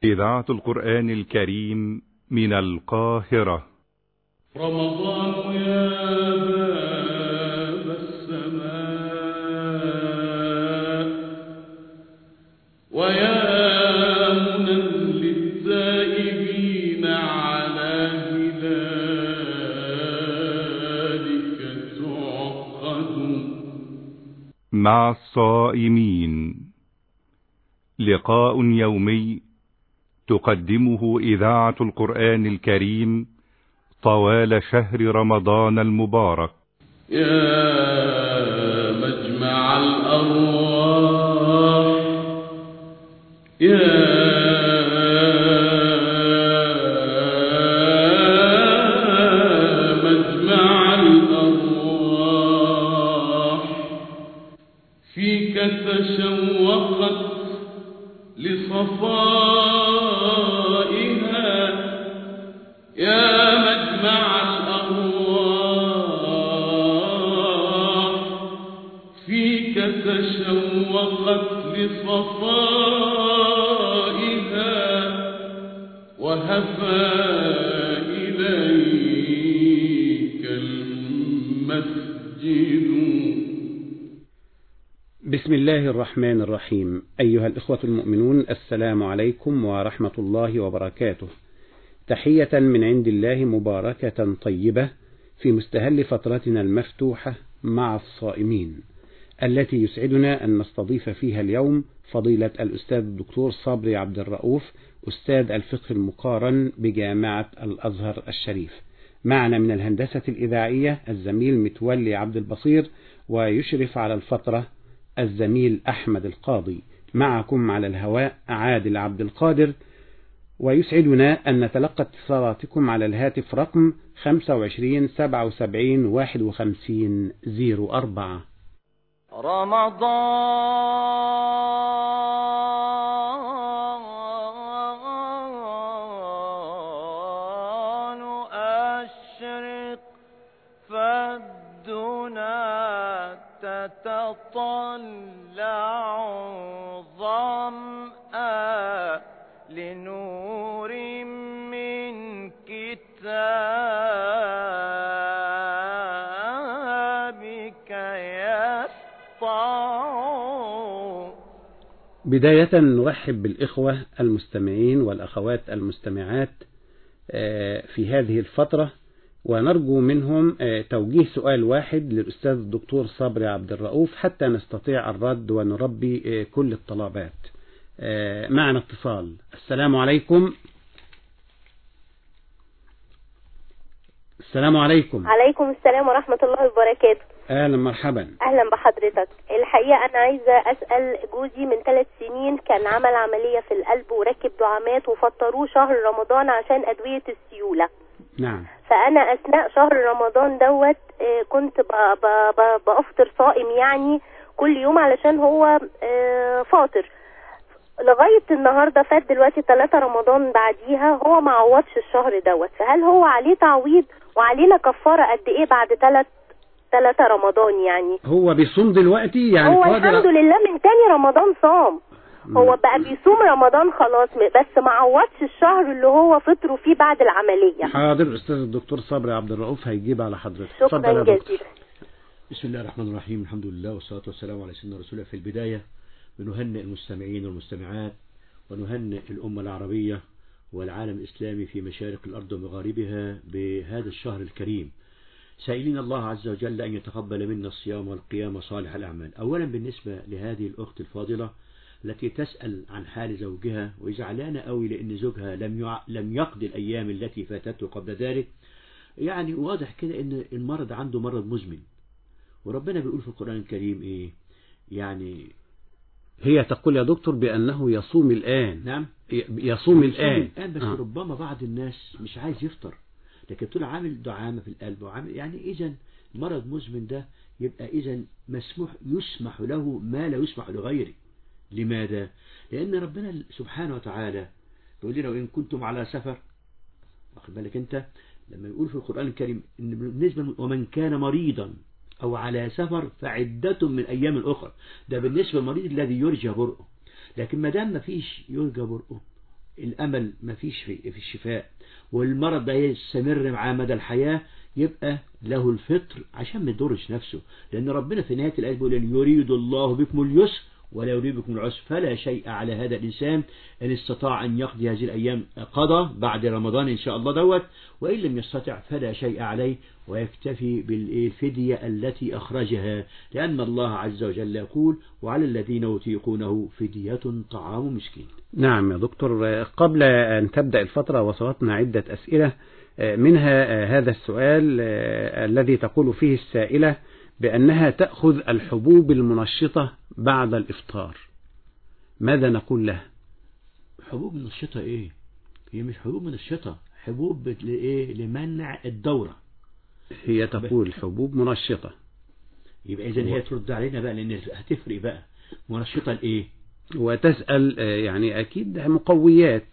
إذاعة القرآن الكريم من القاهرة رمضان يا باب السماء ويا منى للتائبين على هلالك تعقد مع الصائمين لقاء يومي تقدمه إذاعة القرآن الكريم طوال شهر رمضان المبارك يا مجمع الأرواح يا مجمع الأرواح فيك تشوقت لصفائها يا مجمع الأرواح فيك تشوقت لصفائها وهفى إليك المسجد بسم الله الرحمن الرحيم أيها الإخوة المؤمنون السلام عليكم ورحمة الله وبركاته تحية من عند الله مباركة طيبة في مستهل فترتنا المفتوحة مع الصائمين التي يسعدنا أن نستضيف فيها اليوم فضيلة الأستاذ الدكتور صبري عبد الرؤوف أستاذ الفقه المقارن بجامعة الأزهر الشريف معنا من الهندسة الإذاعية الزميل متولي عبد البصير ويشرف على الفترة الزميل أحمد القاضي معكم على الهواء عادل عبد القادر ويسعدنا أن نتلقى اتصالاتكم على الهاتف رقم 25 77 51 04 رمضان أشرق فالدنا تتطلع ظمأ لنور من كتابك يسطع بداية نرحب بالإخوة المستمعين والأخوات المستمعات آه، في هذه الفترة ونرجو منهم آه، توجيه سؤال واحد للأستاذ الدكتور صبري عبد الرؤوف حتى نستطيع الرد ونربي آه، كل الطلبات آه، معنا اتصال السلام عليكم السلام عليكم عليكم السلام ورحمة الله وبركاته أهلا مرحبا أهلا بحضرتك الحقيقة أنا عايزة أسأل جوزي من ثلاث سنين كان عمل عملية في القلب وركب دعامات وفطروه شهر رمضان عشان أدوية السيولة نعم فأنا أثناء شهر رمضان دوت آه، كنت ب- ب- ب- بأفطر صائم يعني كل يوم علشان هو آه، فاطر لغاية النهاردة فات دلوقتي ثلاثة رمضان بعديها هو ما عوضش الشهر دوت فهل هو عليه تعويض وعلينا كفارة قد ايه بعد ثلاث ثلاثة رمضان يعني هو بيصوم دلوقتي يعني هو قادر- الحمد لله من تاني رمضان صام هو بقى بيصوم رمضان خلاص م- بس ما عوضش الشهر اللي هو فطره فيه بعد العملية حاضر أستاذ الدكتور صبري عبد الرؤوف هيجيب على حضرتك اتفضل شكرا يا دكتور. جزيلا بسم الله الرحمن الرحيم الحمد لله والصلاة والسلام على سيدنا رسول الله في البداية بنهنئ المستمعين والمستمعات ونهنئ الأمة العربية والعالم الإسلامي في مشارق الأرض ومغاربها بهذا الشهر الكريم سائلين الله عز وجل أن يتقبل منا الصيام والقيام صالح الأعمال أولا بالنسبة لهذه الأخت الفاضلة التي تسأل عن حال زوجها وزعلانة قوي لأن زوجها لم يع... لم يقضي الأيام التي فاتته قبل ذلك يعني واضح كده أن المرض عنده مرض مزمن وربنا بيقول في القرآن الكريم إيه يعني هي تقول يا دكتور بأنه يصوم الآن نعم ي- يصوم يصوم الآن الآن بس آه. ربما بعض الناس مش عايز يفطر لكن طول عامل دعامة في القلب وعامل يعني إذا مرض مزمن ده يبقى إذا مسموح يسمح له ما لا يسمح لغيره لماذا؟ لأن ربنا سبحانه وتعالى يقول لنا وإن كنتم على سفر واخد بالك أنت لما يقول في القرآن الكريم إن بالنسبة ومن كان مريضا أو على سفر فعدة من أيام أخرى ده بالنسبة للمريض الذي يرجى برؤه لكن ما دام ما فيش يرجى برؤه الأمل ما فيش في, في الشفاء والمرض ده يستمر معاه مدى الحياة يبقى له الفطر عشان ما يضرش نفسه لأن ربنا في نهاية الآية بيقول إن يريد الله بكم اليسر ولا يريد بكم العسر فلا شيء على هذا الإنسان إن استطاع أن يقضي هذه الأيام قضى بعد رمضان إن شاء الله دوت وإن لم يستطع فلا شيء عليه ويكتفي بالفدية التي أخرجها لأن الله عز وجل يقول وعلى الذين يطيقونه فدية طعام مسكين نعم يا دكتور قبل أن تبدأ الفترة وصلتنا عدة أسئلة منها هذا السؤال الذي تقول فيه السائلة بأنها تأخذ الحبوب المنشطة بعد الإفطار ماذا نقول له حبوب منشطة إيه هي مش حبوب منشطة حبوب لإيه لمنع الدورة هي تقول حبوب منشطة يبقى إذا هي ترد علينا بقى لأن هتفرق بقى منشطة لإيه وتسأل يعني أكيد مقويات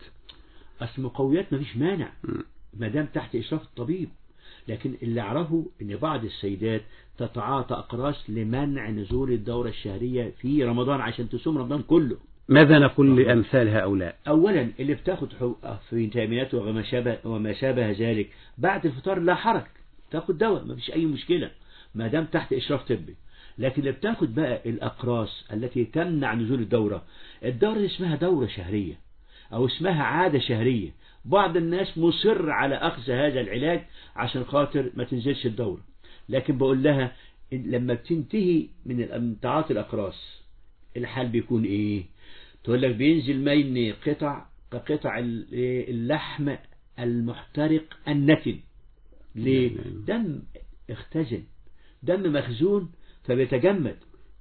أصل مقويات مفيش مانع ما دام تحت إشراف الطبيب لكن اللي أعرفه أن بعض السيدات تتعاطى أقراص لمنع نزول الدورة الشهرية في رمضان عشان تصوم رمضان كله ماذا نقول لأمثال هؤلاء أولا اللي بتاخد فيتامينات وما شابه, وما شابه ذلك بعد الفطار لا حرج تاخد دواء ما فيش أي مشكلة ما دام تحت إشراف طبي لكن اللي بتاخد بقى الأقراص التي تمنع نزول الدورة الدورة دي اسمها دورة شهرية أو اسمها عادة شهرية بعض الناس مصر على أخذ هذا العلاج عشان خاطر ما تنزلش الدورة لكن بقول لها لما بتنتهي من تعاطي الأقراص الحال بيكون إيه تقول لك بينزل مين قطع كقطع اللحم المحترق النتن ليه دم اختزن دم مخزون فبيتجمد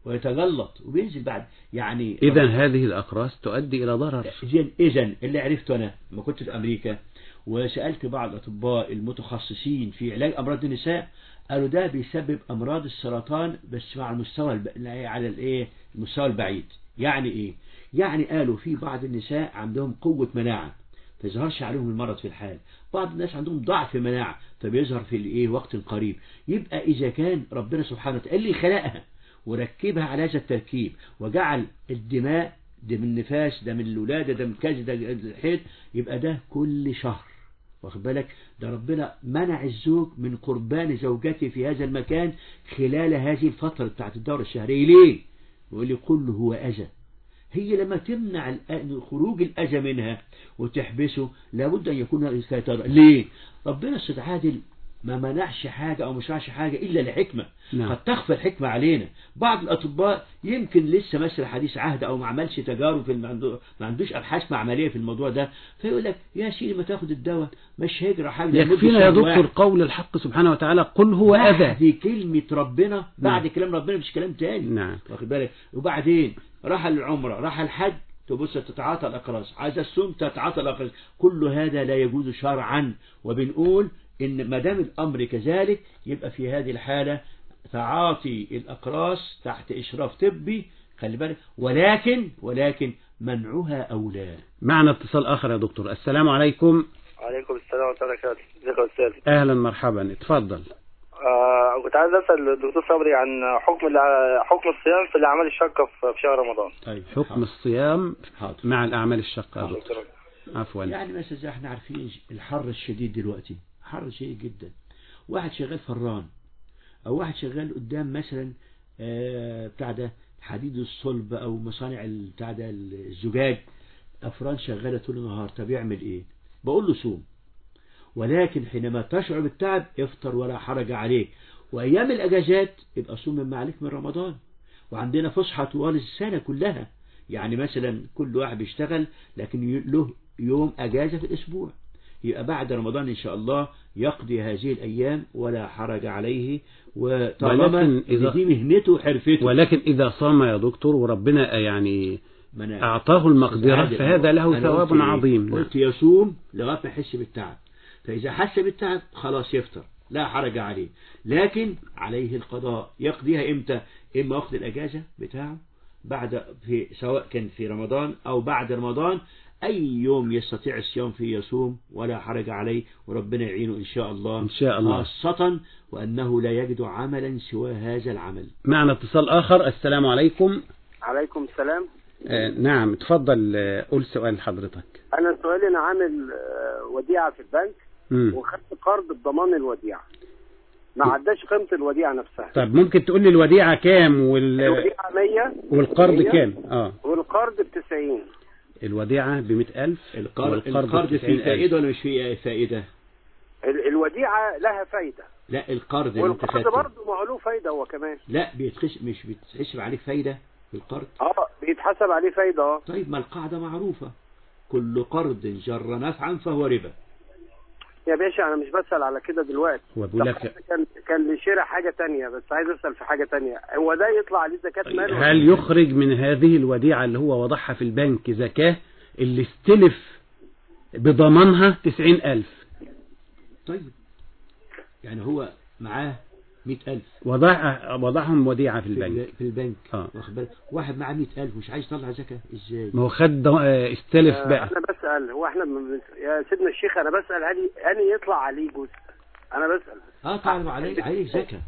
ويتجلط وبينزل بعد يعني إذا هذه الأقراص تؤدي إلى ضرر إذا اللي عرفته أنا لما كنت في أمريكا وسألت بعض الأطباء المتخصصين في علاج أمراض النساء قالوا ده بيسبب أمراض السرطان بس مع المستوى الب... على الإيه المستوى البعيد يعني إيه يعني قالوا في بعض النساء عندهم قوة مناعة فيظهرش عليهم المرض في الحال بعض الناس عندهم ضعف مناعة فبيظهر في الايه وقت قريب يبقى إذا كان ربنا سبحانه وتعالى اللي خلقها وركبها على هذا التركيب وجعل الدماء ده من النفاس ده من الولادة ده من كذا ده الحيض يبقى ده كل شهر واخد بالك ده ربنا منع الزوج من قربان زوجته في هذا المكان خلال هذه الفترة بتاعت الدورة الشهرية ليه يقول لي كله هو أذى هي لما تمنع خروج الأذى منها وتحبسه لابد أن يكون سيطرة ليه ربنا استدعادل ما منعش حاجة أو مش منعش حاجة إلا لحكمة نعم. قد تخفى الحكمة علينا بعض الأطباء يمكن لسه مثل حديث عهد أو ما عملش تجارب في الم... ما عندوش أبحاث معملية في الموضوع ده فيقول لك يا سيدي ما تاخد الدواء مش هيجرى حاجة لمدة يكفينا يا شهر دكتور واحد. قول الحق سبحانه وتعالى قل هو أذى دي كلمة ربنا بعد نعم. كلام ربنا مش كلام تاني نعم. واخد بالك وبعدين راح العمرة راح الحج تبص تتعاطى الأقراص عايز الصوم تتعاطى الأقراص كل هذا لا يجوز شرعا وبنقول إن ما دام الأمر كذلك يبقى في هذه الحالة تعاطي الأقراص تحت إشراف طبي خلي بالك ولكن ولكن منعها أولى معنا اتصال آخر يا دكتور السلام عليكم وعليكم السلام ورحمة الله وبركاته ازيك يا أستاذ أهلا مرحبا اتفضل آه كنت عايز أسأل الدكتور صبري عن حكم الع- حكم الصيام في الأعمال الشاقة في في شهر رمضان طيب حكم الصيام حاضر مع الأعمال الشاقة يا دكتور دكتور عفوا يعني مثلا زي احنا عارفين الحر الشديد دلوقتي حر شديد جدا واحد شغال فران او واحد شغال قدام مثلا آه، بتاع ده حديد الصلب او مصانع ال- بتاع ده الزجاج افران شغاله طول النهار طب يعمل ايه بقول له صوم ولكن حينما تشعر بالتعب افطر ولا حرج عليك وايام الاجازات يبقى صوم مما عليك من رمضان وعندنا فسحه طوال السنه كلها يعني مثلا كل واحد بيشتغل لكن ي- له يوم اجازه في الاسبوع يبقى بعد رمضان ان شاء الله يقضي هذه الايام ولا حرج عليه وطالما ولكن إذا- إن دي مهنته وحرفته ولكن إذا صام يا دكتور وربنا يعني ما أنا- أعطاه المقدرة عادل. فهذا له أنا ثواب قلت إيه؟ عظيم نعم. قلت يصوم لغاية ما يحس بالتعب فإذا حس بالتعب خلاص يفطر لا حرج عليه لكن عليه القضاء يقضيها إمتى إما وقت الأجازة بتاعه بعد في سواء كان في رمضان أو بعد رمضان أي يوم يستطيع الصيام فيه يصوم ولا حرج عليه وربنا يعينه إن شاء الله إن شاء الله. خاصة وأنه لا يجد عملا سوى هذا العمل معنا اتصال آخر السلام عليكم عليكم السلام آه، نعم اتفضل آه، قول سؤال حضرتك انا سؤالي انا عامل آه، وديعه في البنك مم. وخدت قرض بضمان الوديعه ما عداش قيمه الوديعه نفسها طب ممكن تقول لي الوديعة كام وال... الوديعه 100 والقرض 100 كام اه والقرض ب 90 الوديعة بمئة ألف القرض والقرض القرض بتسعين فيه ألف. فائدة ولا مش فيه فائدة ال- الوديعه لها فايده لا القرض اللي انت والقرض خدته برضه ما هو له فايده هو كمان لا بيتخش مش بيتحسب عليك فايدة في القرض اه بيتحسب عليه فايده اه طيب ما القاعدة معروفة كل قرض جر نفعا فهو ربا يا باشا انا مش بسال على كده دلوقتي هو بيقول ده لك كان كان لشراء حاجه تانية بس عايز اسال في حاجه تانية هو ده يطلع عليه زكاه مال ولا هل يخرج من هذه الوديعة اللي هو وضعها في البنك زكاة اللي استلف بضمانها تسعين ألف طيب يعني هو معاه مئة ألف وضع وضعهم وديعة في في, البنك ال- في البنك آه. واخد بالك واحد معاه مئة ألف مش عايز يطلع زكاة ازاي ما هو خد ض- آه، استلف آه، بقى انا بسال هو احنا من... يا سيدنا الشيخ انا بسال هل اني يطلع عليه جزء انا بسال اه طبعا عليه عليه زكاة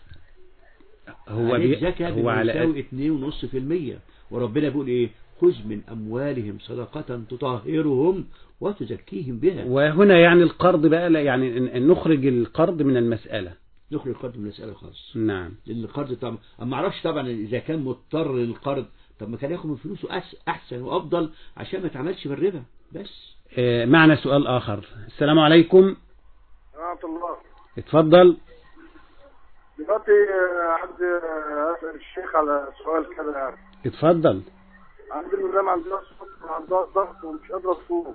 هو عليك بي... زكاة هو على بيساوي اتنين ونص في المية وربنا بيقول ايه خذ من أموالهم صدقة تطهرهم وتزكيهم بها وهنا يعني القرض بقى لا يعني ن- نخرج القرض من المسألة نخرج القرض من المسألة خالص نعم لأن القرض طبعا أما أعرفش طبعا إذا كان مضطر للقرض طب ما كان ياخد من فلوسه أحس- أحسن وأفضل عشان ما يتعملش بالربا بس آه، معنا سؤال آخر السلام عليكم ورحمه الله اتفضل دلوقتي آه، عندي آه، اسال الشيخ على سؤال كده اتفضل عندي المدام عندها سكر وعندها ضغط ومش قادره تصوم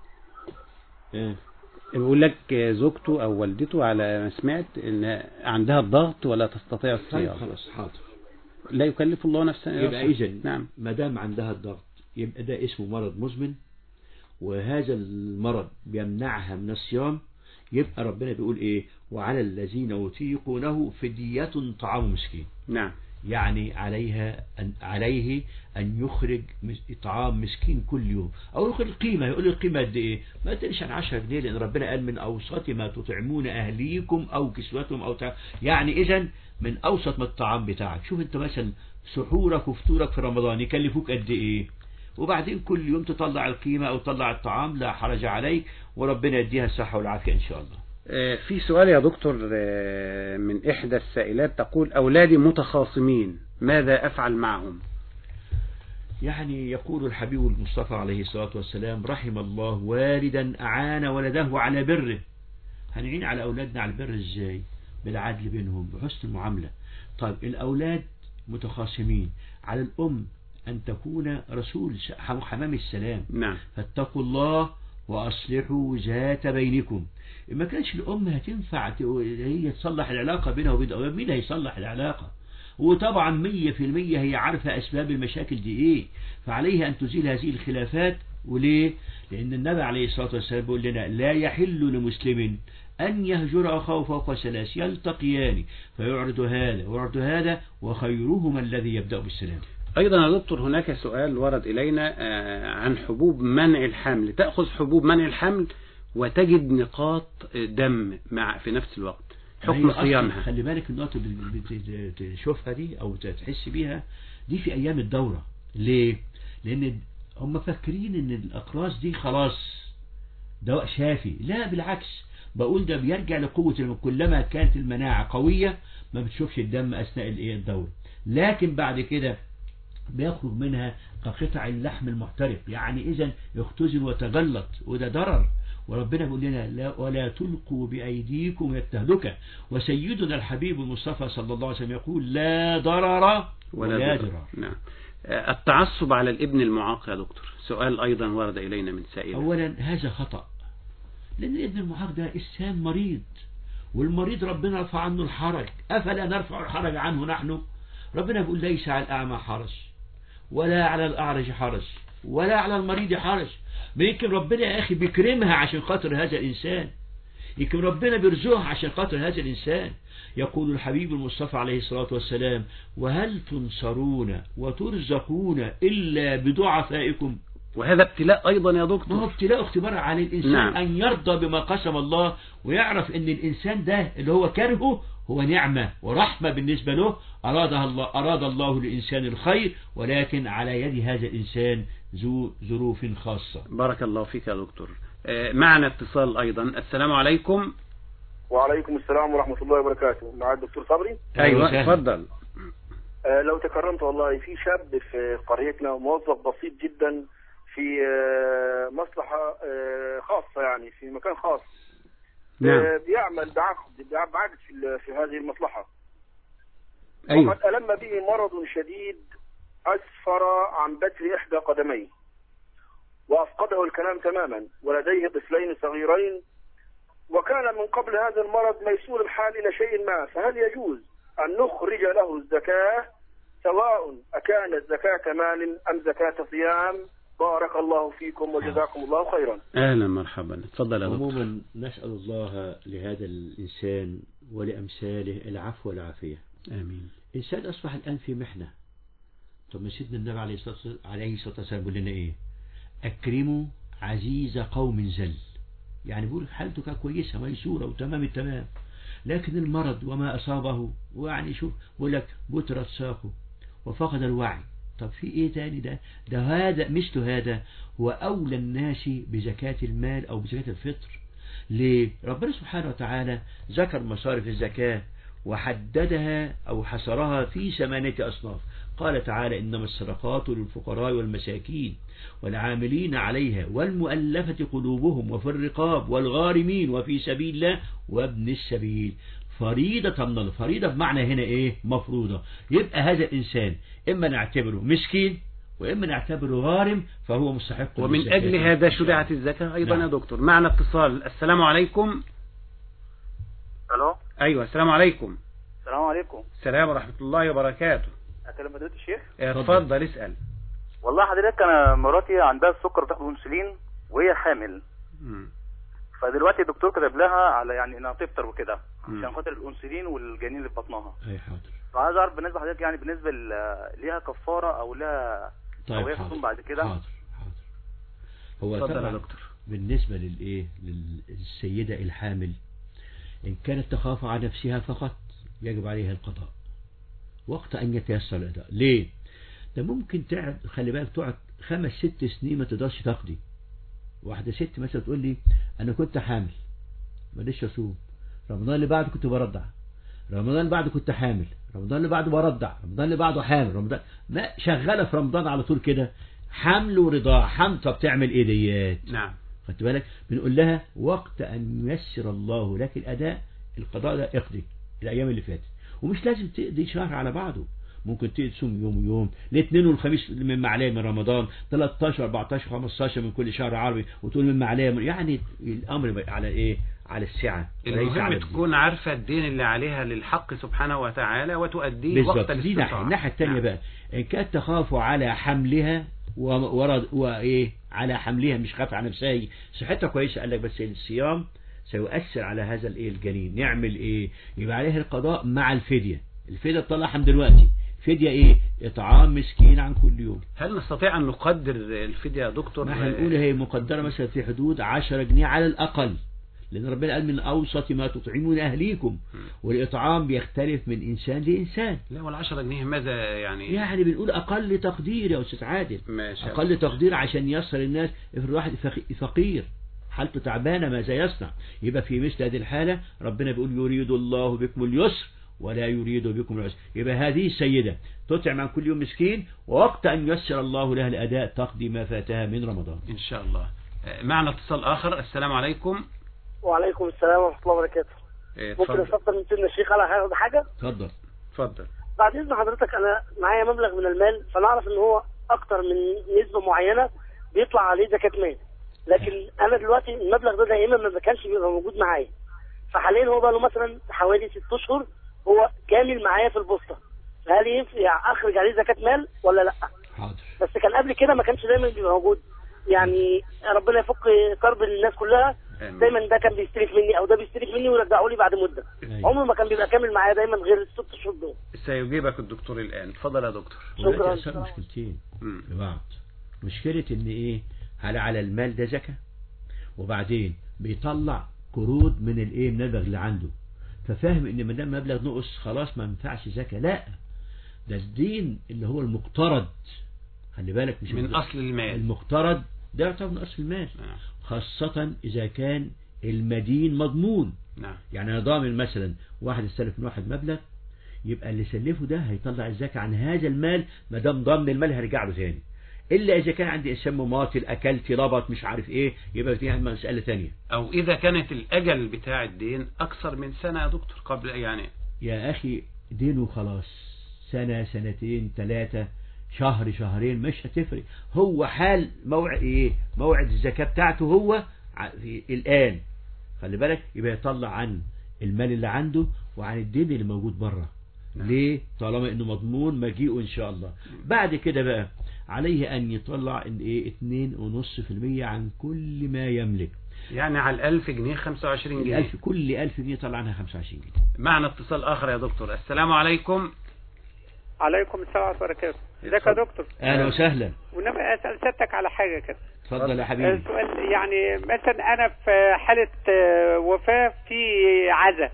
آه. بيقول لك آه، زوجته أو والدته على ما سمعت إن عندها الضغط ولا تستطيع طيب الصيام خلاص حاضر لا يكلف الله نفسا إلا يبقى وسعها. إذا نعم ما دام عندها الضغط يبقى ده اسمه مرض مزمن وهذا المرض بيمنعها من الصيام يبقى ربنا بيقول ايه وعلى الذين يطيقونه فدية طعام مسكين نعم يعني عليها أن عليه أن يخرج مس- طعام مسكين كل يوم أو يخرج قيمة يقول القيمة قد إيه ما تقلش عن 10 جنيه لأن ربنا قال من أوسط ما تطعمون أهليكم أو كسوتهم أو تع... يعني إذا من أوسط ما الطعام بتاعك شوف أنت مثلا سحورك وفطورك في رمضان يكلفوك قد إيه وبعدين كل يوم تطلع القيمة أو تطلع الطعام لا حرج عليك وربنا يديها الصحة والعافية إن شاء الله آه، في سؤال يا دكتور آه، من إحدى السائلات تقول أولادي متخاصمين ماذا أفعل معهم يعني يقول الحبيب المصطفى عليه الصلاة والسلام رحم الله والدا أعان ولده على بره هنعين على أولادنا على البر إزاي بالعدل بينهم بحسن المعاملة طيب الأولاد متخاصمين على الأم أن تكون رسول س- حمام السلام نعم فاتقوا الله وأصلحوا ذات بينكم ما كانش الأم هتنفع ت- هي تصلح العلاقة بينها وبين الأولاد مين اللي هيصلح العلاقة وطبعا مية في المية هي عارفة أسباب المشاكل دي إيه فعليها أن تزيل هذه الخلافات وليه لأن النبي عليه الصلاة والسلام بيقول لنا لا يحل لمسلم أن يهجر أخاه فوق ثلاث يلتقيان فيعرض هذا ويعرض هذا وخيرهما الذي يبدأ بالسلام أيضا يا دكتور هناك سؤال ورد إلينا آه، عن حبوب منع الحمل تأخذ حبوب منع الحمل وتجد نقاط دم مع في نفس الوقت هي حكم أصلاً صيامها خلي بالك النقطة اللي بت- تشوفها دي أو تحس بيها دي في أيام الدورة ليه؟ لأن هم فاكرين إن الأقراص دي خلاص دواء شافي لا بالعكس بقول ده بيرجع لقوة الم- كلما كانت المناعة قوية ما بتشوفش الدم أثناء الإيه الدورة لكن بعد كده بيخرج منها كقطع اللحم المحترق يعني إذا يختزن وتجلط وده ضرر وربنا بيقول لنا لا ولا تلقوا بأيديكم إلى التهلكة وسيدنا الحبيب المصطفى صلى الله عليه وسلم يقول لا ضرر ولا, ولا ضرر نعم آه، التعصب على الابن المعاق يا دكتور سؤال أيضا ورد إلينا من سائل أولا هذا خطأ لأن ابن المعاق ده إنسان مريض والمريض ربنا رفع عنه الحرج أفلا نرفع الحرج عنه نحن ربنا بيقول ليس على الأعمى حرج ولا على الأعرج حرج ولا على المريض حرج ما يمكن ربنا يا أخي بيكرمها عشان خاطر هذا الإنسان يمكن ربنا بيرزقها عشان خاطر هذا الإنسان يقول الحبيب المصطفى عليه الصلاة والسلام وهل تنصرون وترزقون إلا بضعفائكم وهذا ابتلاء أيضا يا ما هو دكتور ابتلاء اختبار على الإنسان نعم. أن يرضى بما قسم الله ويعرف أن الإنسان ده اللي هو كرهه هو نعمة ورحمة بالنسبة له أرادها الله أراد الله للإنسان الخير ولكن على يد هذا الإنسان ذو ظروف خاصة بارك الله فيك يا دكتور آه، معنا اتصال أيضا السلام عليكم وعليكم السلام ورحمة الله وبركاته مع الدكتور صبري أيوة وسهلا. اتفضل آه، لو تكرمت والله في شاب في قريتنا موظف بسيط جدا في آه، مصلحة آه، خاصة يعني في مكان خاص نعم آه، بيعمل بعقد بعقد في ال- في هذه المصلحة أيوة وقد ألم به مرض شديد أسفر عن بتر إحدى قدميه وأفقده الكلام تماما ولديه طفلين صغيرين وكان من قبل هذا المرض ميسور الحال إلى شيء ما فهل يجوز أن نخرج له الزكاة سواء أكانت زكاة مال أم زكاة صيام بارك الله فيكم وجزاكم الله خيرا أهلا مرحبا اتفضل يا دكتور عموما نسأل الله لهذا الإنسان ولأمثاله العفو والعافية آمين إنسان أصبح الآن في محنة طب ما سيدنا النبي عليه الصلاة والسلام- عليه الصلاة والسلام بيقول لنا إيه أكرموا عزيز قوم زل يعني بيقول حالته كانت كويسة ميسورة وتمام التمام لكن المرض وما أصابه ويعني شوف بيقول لك بترت ساقه وفقد الوعي طب في ايه تاني ده ده هذا مثل هذا هو أولى الناس بزكاة المال أو بزكاة الفطر ليه ربنا سبحانه وتعالى ذكر مصارف الزكاة وحددها أو حصرها في ثمانية أصناف قال تعالى إنما الصدقات للفقراء والمساكين والعاملين عليها والمؤلفة قلوبهم وفي الرقاب والغارمين وفي سبيل الله وابن السبيل فريضة من الله فريضة بمعنى هنا إيه مفروضة يبقى هذا الإنسان إما نعتبره مسكين وإما نعتبره غارم فهو مستحق ومن للزكاة. أجل هذا شرعت الزكاة أيضا نعم. يا دكتور معنا اتصال السلام عليكم الو أيوة السلام عليكم السلام عليكم السلام ورحمة الله وبركاته اكلم فضيله الشيخ اتفضل اسأل والله حضرتك انا مراتي عندها السكر بتاخد انسولين وهي حامل مم. فدلوقتي الدكتور كتب لها على يعني انها تفطر وكده مم. عشان خاطر الانسولين والجنين اللي في بطنها أي حاضر فعايز اعرف بالنسبه لحضرتك يعني بالنسبه ل- ليها كفاره او لها طيب او هي حاضر تصوم بعد كده حاضر حاضر هو اتفضل يا طبعا دكتور بالنسبة للإيه للسيدة الحامل إن كانت تخاف على نفسها فقط يجب عليها القضاء وقت أن يتيسر الأداء ليه ده ممكن تقعد خلي بالك تقعد خمس ست سنين ما تقدرش تقضي واحدة ست مثلا تقول لي أنا كنت حامل ماليش أصوم رمضان اللي بعده كنت برضع رمضان اللي بعده كنت حامل رمضان اللي بعده برضع رمضان اللي بعده حامل رمضان ما شغالة في رمضان على طول كده حمل ورضاع حمل طب تعمل ايه ديات نعم خدت بالك بنقول لها وقت أن ييسر الله لك الأداء القضاء ده اقضي الأيام اللي فاتت ومش لازم تقضي شهر على بعضه ممكن تصوم يوم ويوم الاثنين والخميس من معليه من رمضان 13 14 15 من كل شهر عربي وتقول من معليه من يعني الامر على ايه على السعه وليس المهم على الدين. تكون عارفة الدين اللي عليها للحق سبحانه وتعالى وتؤديه وقت بالظبط دي ناحية الاستطاعة الناحية الثانية نعم. بقى إن كانت تخاف على حملها و- ورد وإيه على حملها مش خاف على نفسها هي صحتها كويسة قال لك بس الصيام سيؤثر على هذا الإيه الجنين نعمل إيه يبقى عليها القضاء مع الفدية الفدية تطلعها من دلوقتي فدية إيه إطعام مسكين عن كل يوم هل نستطيع أن نقدر الفدية يا دكتور ما هنقول هي مقدرة مثلا في حدود 10 جنيه على الأقل لأن ربنا قال من أوسط ما تطعمون أهليكم والإطعام بيختلف من إنسان لإنسان لا والعشرة جنيه ماذا يعني يعني بنقول أقل تقدير يا أستاذ عادل ما شاء أقل تقدير عشان يصل الناس افرض واحد فقي- فقير حالته تعبانة ماذا يصنع يبقى في مثل هذه الحالة ربنا بيقول يريد الله بكم اليسر ولا يريد بكم العسر يبقى هذه السيدة تطعم عن كل يوم مسكين ووقت أن يسر الله لها الأداء تقضي ما فاتها من رمضان إن شاء الله آه، معنا اتصال آخر السلام عليكم وعليكم السلام ورحمة الله وبركاته آه، ممكن اتفضل استفسر من سيدنا الشيخ على حاجة- حاجة اتفضل اتفضل بعد إذن حضرتك أنا معايا مبلغ من المال فأنا أعرف إن هو أكتر من نسبة معينة بيطلع عليه زكاة مال لكن أنا دلوقتي المبلغ ده دائما ما كانش بيبقى موجود معايا فحاليا هو بقى له مثلا حوالي ست أشهر هو كامل معايا في البوسطة فهل ينفع أخرج عليه زكاة مال ولا لأ؟ حاضر بس كان قبل كده ما كانش دايما بيبقى موجود يعني ربنا يفك كرب الناس كلها آمين. دايما ده كان بيستلف مني او ده بيستلف مني ويرجعوا لي بعد مده أيوة. عمره ما كان بيبقى كامل معايا دايما غير الست شهور دول سيجيبك الدكتور الآن اتفضل يا دكتور شكراً. ودلوقتي أصلا مشكلتين مم. في بعض مشكلة ان ايه هل على المال ده زكاة وبعدين بيطلع قروض من الايه من المبلغ اللي عنده ففاهم ان ما دام مبلغ نقص خلاص ما ينفعش زكاة لا ده الدين اللي هو المقترض خلي بالك مش من الد- أصل المال المقترض ده يعتبر من اصل المال نعم خاصة اذا كان المدين مضمون نعم يعني انا ضامن مثلا واحد استلف من واحد مبلغ يبقى اللي سلفه ده هيطلع الزكاة عن هذا المال ما دام ضامن المال هيرجع له ثاني الا اذا كان عندي انسان مماطل اكلت لبط مش عارف ايه يبقى دي مسألة ثانيه أو إذا كانت الأجل بتاع الدين أكثر من سنة يا دكتور قبل يعني يا اخي دينه خلاص سنة سنتين ثلاثة شهر شهرين مش هتفرق هو حال موعد ايه موعد الزكاة بتاعته هو ع- في الان خلي بالك يبقى يطلع عن المال اللي عنده وعن الدين اللي موجود بره نعم. ليه طالما انه مضمون مجيئه ان شاء الله بعد كده بقى عليه ان يطلع ان ايه اتنين ونص في المية عن كل ما يملك يعني على الألف جنيه 25 جنيه الألف كل ألف جنيه طلع عنها 25 جنيه معنا اتصال آخر يا دكتور السلام عليكم عليكم السلام ورحمة الله وبركاته ازيك يا اتفضل. دكتور اهلا وسهلا ونبي اسال سيادتك على حاجه كده اتفضل يا حبيبي السؤال يعني مثلا انا في حاله آه، وفاه في عزا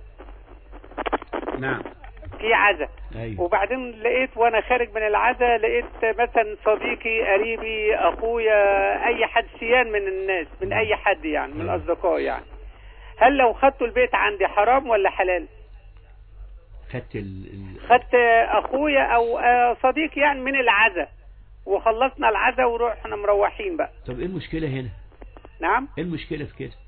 نعم في عزا ايوه وبعدين لقيت وانا خارج من العزا لقيت مثلا صديقي قريبي اخويا اي حد سيان من الناس من اي حد يعني من الاصدقاء يعني هل لو خدته البيت عندي حرام ولا حلال خدت ال... ال... خدت اخويا او آه، صديقي يعني من العزا وخلصنا العزا ورحنا مروحين بقى طب ايه المشكلة هنا نعم ايه المشكلة في كده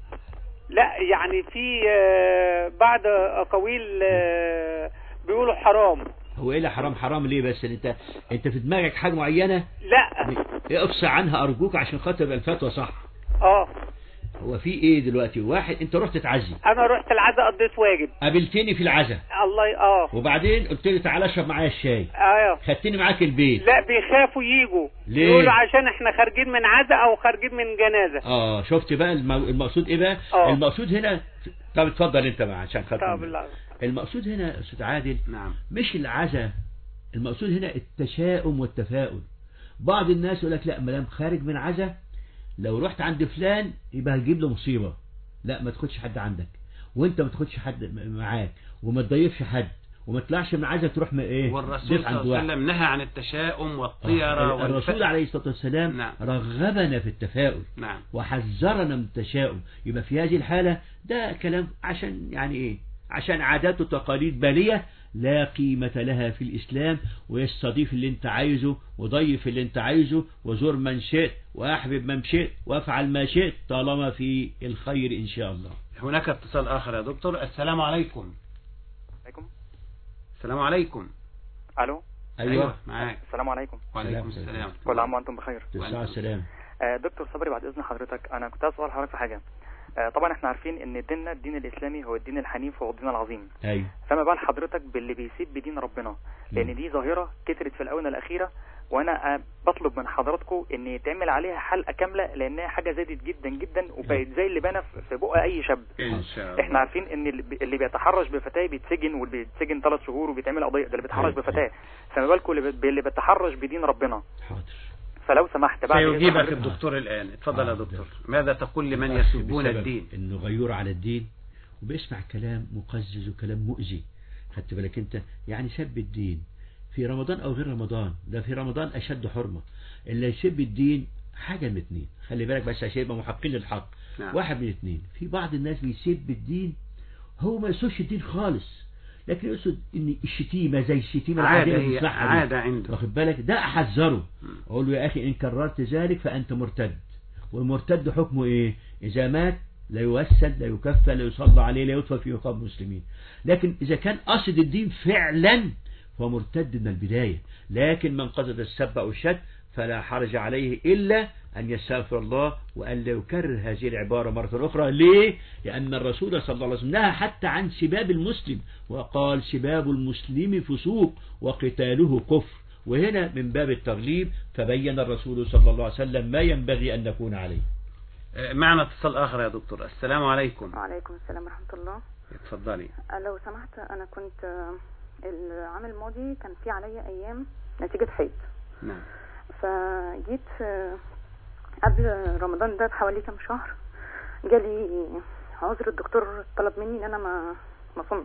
لا يعني في آه، بعض اقاويل آه، بيقولوا حرام هو ايه اللي حرام حرام ليه بس انت انت في دماغك حاجة معينة لا اقصى عنها ارجوك عشان خاطر يبقى الفتوى صح اه هو في ايه دلوقتي واحد انت رحت تعزي انا رحت العزا قضيت واجب قابلتني في العزا الله ي- اه وبعدين قلت لي تعالى اشرب معايا الشاي ايوه خدتني معاك البيت لا بيخافوا يجوا ليه؟ يقولوا عشان احنا خارجين من عزا او خارجين من جنازه اه شفت بقى المو... المقصود ايه بقى آه. المقصود هنا طب اتفضل انت بقى عشان خاطر طب لا. المقصود هنا يا استاذ عادل نعم مش العزا المقصود هنا التشاؤم والتفاؤل بعض الناس يقول لك لا ما دام خارج من عزا لو رحت عند فلان يبقى هتجيب له مصيبه لا ما تاخدش حد عندك وانت ما تاخدش حد م- معاك وما تضيفش حد وما تطلعش من عزا تروح م- ايه والرسول ضيف صلى عند الله عليه واحد وسلم نهى عن التشاؤم والطيرة آه، الرسول والف... عليه الصلاه والسلام نعم. رغبنا في التفاؤل نعم وحذرنا من التشاؤم يبقى في هذه الحالة ده كلام عشان يعني ايه عشان عادات وتقاليد بالية لا قيمة لها في الإسلام ويستضيف اللي انت عايزه وضيف اللي انت عايزه وزور من شئت وأحبب من شئت وافعل ما شئت طالما في الخير إن شاء الله هناك اتصال آخر يا دكتور السلام عليكم عليكم السلام عليكم الو أيوة معاك السلام عليكم وعليكم سلام. السلام كل عام وانتم بخير تسعة السلام آه، دكتور صبري بعد اذن حضرتك انا كنت عايز اسال حضرتك في حاجه آه، طبعا احنا عارفين ان ديننا الدين الاسلامي هو الدين الحنيف وهو الدين العظيم أيوة فما بال حضرتك باللي بيسيب بدين ربنا لان دي ظاهره كترت في الاونه الاخيره وانا آه، بطلب من حضراتكم ان يتعمل عليها حلقه كامله لانها حاجه زادت جدا جدا وبقت زي اللبانه في- في بق اي شاب إن شاء الله احنا عارفين ان اللي بي- اللي بيتحرش بفتاه بيتسجن واللي بيتسجن ثلاث شهور وبيتعمل قضيه ده اللي بيتحرش أيوة. بفتاه فما بالكم اللي بي- باللي بيتحرش بدين ربنا حاضر فلو سمحت بعد إذن سيجيبك حضرتك- الدكتور الآن اتفضل يا آه، دكتور ده. ماذا تقول لمن الأخ يسبون بسبب الدين انه غيور على الدين وبيسمع كلام مقزز وكلام مؤذي خدت بالك انت يعني سب الدين في رمضان او غير رمضان ده في رمضان اشد حرمة اللي يسب الدين حاجة من اتنين خلي بالك بس عشان يبقى محقين للحق نعم. واحد من اتنين في بعض الناس بيسب الدين هو ما يقصدش الدين خالص لكن يقصد ان الشتيمة زي الشتيمة عادة العادية هي اللي بنسمعها دي. عادة عنده واخد بالك ده احذره اقول له يا اخي ان كررت ذلك فانت مرتد والمرتد حكمه ايه اذا مات لا يوسد لا يكفى لا يصلى عليه لا يدفن في رقاب المسلمين لكن اذا كان قصد الدين فعلا فهو مرتد من البداية لكن من قصد السب او الشد فلا حرج عليه الا ان يستغفر الله وان لا يكرر هذه العبارة مرة اخرى ليه لان الرسول صلى الله عليه وسلم نهى حتى عن سباب المسلم وقال سباب المسلم فسوق وقتاله كفر وهنا من باب التغليب فبين الرسول صلى الله عليه وسلم ما ينبغي أن نكون عليه آه، معنا اتصال آخر يا دكتور السلام عليكم وعليكم السلام ورحمة الله اتفضلي أه، لو سمحت أنا كنت أه، العام الماضي كان في عليا أيام نتيجة حيض نعم فجيت في قبل رمضان ده بحوالي كام شهر جالي عذر الدكتور طلب مني ان انا ما ما اصومش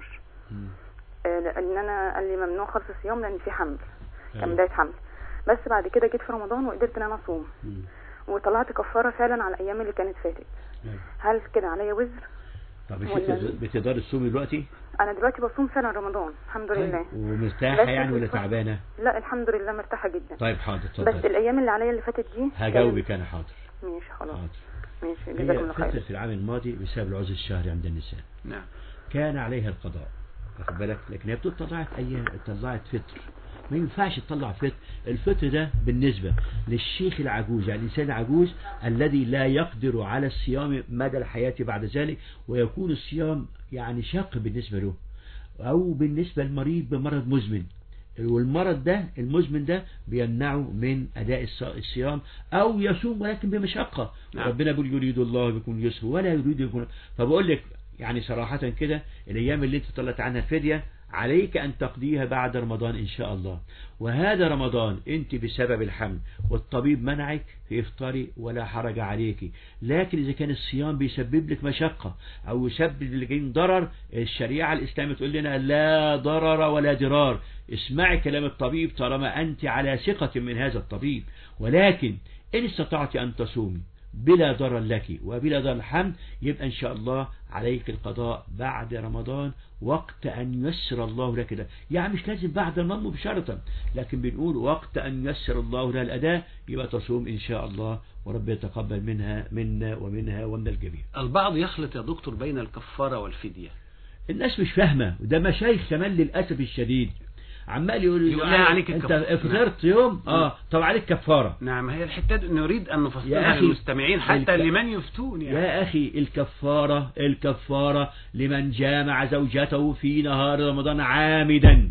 آه، لان انا قال لي ممنوع خالص الصيام لان في حمل كان أيوة. بدايه حمل بس بعد كده جيت في رمضان وقدرت ان انا اصوم مم. وطلعت كفاره فعلا على الايام اللي كانت فاتت أيوة. هل كده عليا وزر طب مش ولا- بت- بتقدري تصومي دلوقتي انا دلوقتي بصوم فعلا رمضان الحمد لله ومرتاحة بس يعني ولا في- تعبانة لا الحمد لله مرتاحه جدا طيب حاضر بس اتفضل الايام اللي عليا اللي فاتت دي هجاوبك انا حاضر كانت- ماشي خلاص حاضر ماشي جزاكم هي الله خير فترة العام الماضي بسبب العذر الشهري عند النساء نعم كان عليها القضاء واخد بالك لكن هي بتقول طلعت ايام طلعت فطر ما ينفعش تطلع فطر الفطر ده بالنسبة للشيخ العجوز يعني الإنسان العجوز الذي لا يقدر على الصيام مدى الحياة بعد ذلك ويكون الصيام يعني شاق بالنسبة له أو بالنسبة للمريض بمرض مزمن والمرض ده المزمن ده بيمنعه من أداء الص- الصيام أو يصوم ولكن بمشقة نعم. ربنا بيقول يريد الله بكم اليسر ولا يريد بكم فبقول لك يعني صراحة كده الأيام اللي أنت طلعت عنها الفدية عليك أن تقضيها بعد رمضان إن شاء الله وهذا رمضان أنت بسبب الحمل والطبيب منعك في إفطاري ولا حرج عليك لكن إذا كان الصيام بيسبب لك مشقة أو يسبب لك ضرر الشريعة الإسلامية تقول لنا لا ضرر ولا ضرار اسمعي كلام الطبيب طالما أنت على ثقة من هذا الطبيب ولكن إن استطعت أن تصومي بلا ضرر لك وبلا ضرر الحمد يبقى إن شاء الله عليك القضاء بعد رمضان وقت أن يسر الله لك ده يعني مش لازم بعد رمضان مباشرة لكن بنقول وقت أن يسر الله لها الأداء يبقى تصوم إن شاء الله ورب يتقبل منها منا ومنها ومن الجميع البعض يخلط يا دكتور بين الكفارة والفدية الناس مش فاهمة وده مشايخ كمان للأسف الشديد عمال يقول يقول لها عليك انت الكفارة. افطرت يوم اه طب عليك كفارة نعم هي الحتة دي نريد أن يا نفصلها أخي، للمستمعين حتى الك- لمن يفتون يعني يا أخي الكفارة الكفارة لمن جامع زوجته في نهار رمضان عامدا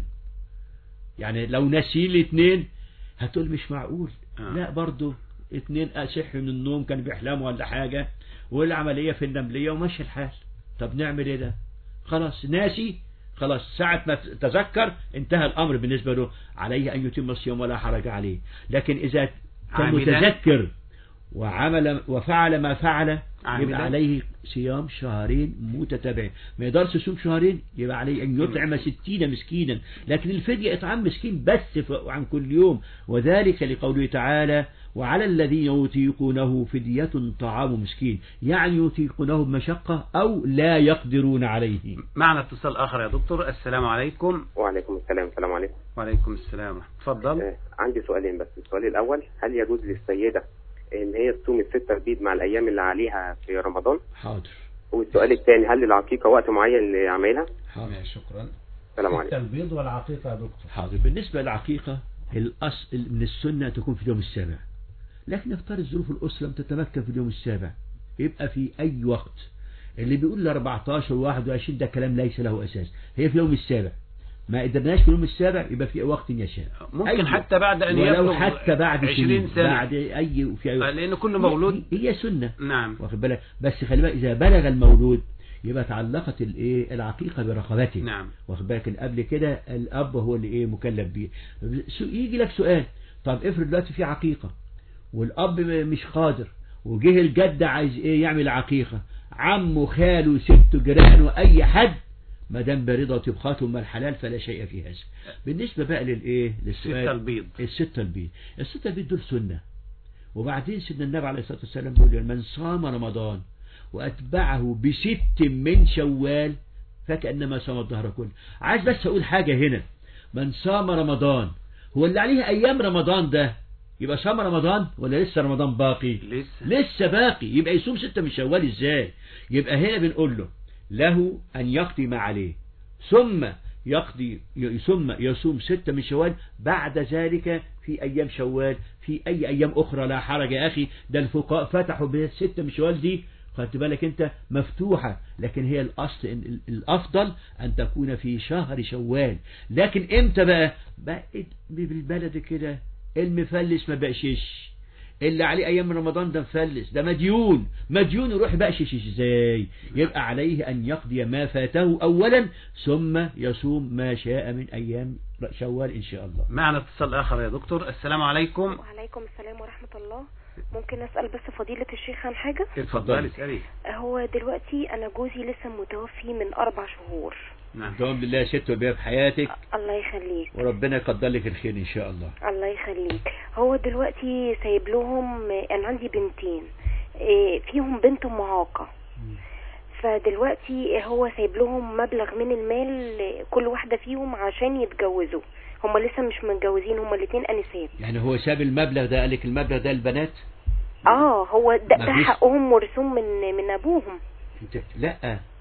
يعني لو نسي الاثنين هتقول مش معقول آه. لا برضو اتنين أصح من النوم كان بيحلموا ولا حاجة والعملية في النملية ومشي الحال طب نعمل ايه ده خلاص ناسي خلاص ساعة ما تذكر انتهى الأمر بالنسبة له عليه أن يتم الصيام ولا حرج عليه لكن إذا كان عامداً. متذكر وعمل وفعل ما فعل عامداً. يبقى عليه صيام شهرين متتابعين ما يقدرش يصوم شهرين يبقى عليه أن يطعم ستين مسكينا لكن الفدية إطعام مسكين بس ف- عن كل يوم وذلك لقوله تعالى وعلى الذين يطيقونه فدية طعام مسكين يعني يطيقونه بمشقة أو لا يقدرون عليه معنا اتصال آخر يا دكتور السلام عليكم وعليكم السلام السلام عليكم وعليكم السلام تفضل آه، عندي سؤالين بس السؤال الأول هل يجوز للسيدة إن هي تصوم الستة البيض مع الأيام اللي عليها في رمضان حاضر والسؤال الثاني هل العقيقة وقت معين لعملها حاضر شكرا السلام عليكم البيض والعقيقة يا دكتور حاضر بالنسبة للعقيقة الأصل من السنة تكون في اليوم السابع لكن اختار الظروف الأسرة تتمكن في اليوم السابع يبقى في أي وقت اللي بيقول ل 14 و 21 ده كلام ليس له أساس هي في اليوم السابع ما قدرناش في اليوم السابع يبقى في وقت يشاء ممكن أي- حتى بعد أن ولو يبلغ حتى بعد 20 سنين، سنة. بعد أي في أي آه، لأن كل مولود هي, هي سنة نعم واخد بالك بس خلي بالك إذا بلغ المولود يبقى تعلقت الايه العقيقة برقبته نعم واخد بالك إن قبل كده الاب هو اللي ايه مكلف بيه سو- يجي لك سؤال طب افرض دلوقتي في عقيقة والاب م- مش قادر وجه الجد عايز ايه يعمل عقيقة عمه خاله سته جيرانه اي حد ما دام برضا طبخاته من الحلال فلا شيء في هذا بالنسبة بقى للايه للسؤال ستة البيض الستة البيض الستة البيض دول سنة وبعدين سيدنا النبي عليه الصلاة والسلام بيقول من صام رمضان وأتبعه بست من شوال فكأنما صام الظهر كله عايز بس أقول حاجة هنا من صام رمضان هو اللي عليه أيام رمضان ده يبقى صام رمضان ولا لسه رمضان باقي لسه لسه باقي يبقى يصوم ستة من شوال ازاي يبقى هنا بنقول له له أن يقضي ما عليه ثم يقضي ثم يصوم ستة من شوال بعد ذلك في أيام شوال في أي أيام أخرى لا حرج يا أخي ده الفقهاء فتحوا بالستة من شوال دي خدت بالك أنت مفتوحة لكن هي الأصل إن ال- الأفضل أن تكون في شهر شوال لكن إمتى بقى بقت بالبلد كده المفلس ما بقشش اللي عليه ايام رمضان ده مفلس ده مديون مديون يروح بقشش ازاي يبقى عليه ان يقضي ما فاته اولا ثم يصوم ما شاء من ايام شوال ان شاء الله معنا اتصال آخر يا دكتور السلام عليكم وعليكم السلام ورحمة الله ممكن اسال بس فضيله الشيخ عن حاجه اتفضلي اسالي هو دلوقتي انا جوزي لسه متوفي من اربع شهور نعم دوام بالله ست وبيها في حياتك الله يخليك وربنا يقدر لك الخير ان شاء الله الله يخليك هو دلوقتي سايب لهم انا عندي بنتين إيه، فيهم بنت معاقه فدلوقتي هو سايب لهم مبلغ من المال كل واحده فيهم عشان يتجوزوا هما لسه مش متجوزين هما الاتنين انسات يعني هو ساب المبلغ ده قال لك المبلغ ده البنات اه هو ده, ده مفيش- حقهم مرسوم من من ابوهم انت لا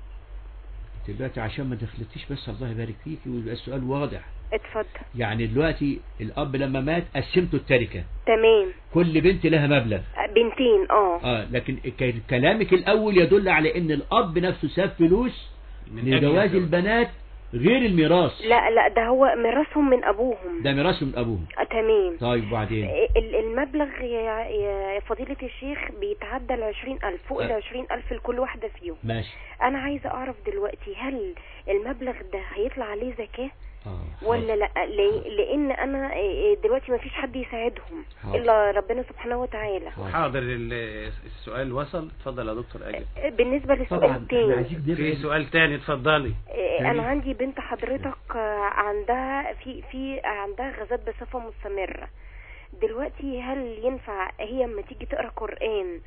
انت دلوقتي عشان ما تخلطيش بس الله يبارك فيكي ويبقى السؤال واضح اتفضل يعني دلوقتي الاب لما مات قسمته التركه تمام كل بنت لها مبلغ بنتين اه اه لكن ك- كلامك الاول يدل على ان الاب نفسه ساب فلوس من أجل لجواز الزواج. البنات غير الميراث لا لا ده هو ميراثهم من ابوهم ده ميراث من ابوهم آه، تمام طيب وبعدين ال- المبلغ يا يا فضيلة الشيخ بيتعدى العشرين ألف فوق أه. العشرين ألف لكل واحدة فيهم ماشي أنا عايزة أعرف دلوقتي هل المبلغ ده هيطلع عليه زكاة اه ولا لا ل- لأن أنا آه، دلوقتي مفيش حد يساعدهم حاضر. إلا ربنا سبحانه وتعالى حاضر ال- السؤال وصل اتفضل يا دكتور اجل آه، بالنسبة للسؤال التاني في سؤال تاني اتفضلي آه، انا عندي بنت حضرتك آه، عندها في في عندها غازات بصفه مستمره دلوقتي هل ينفع هي اما تيجي تقرا قران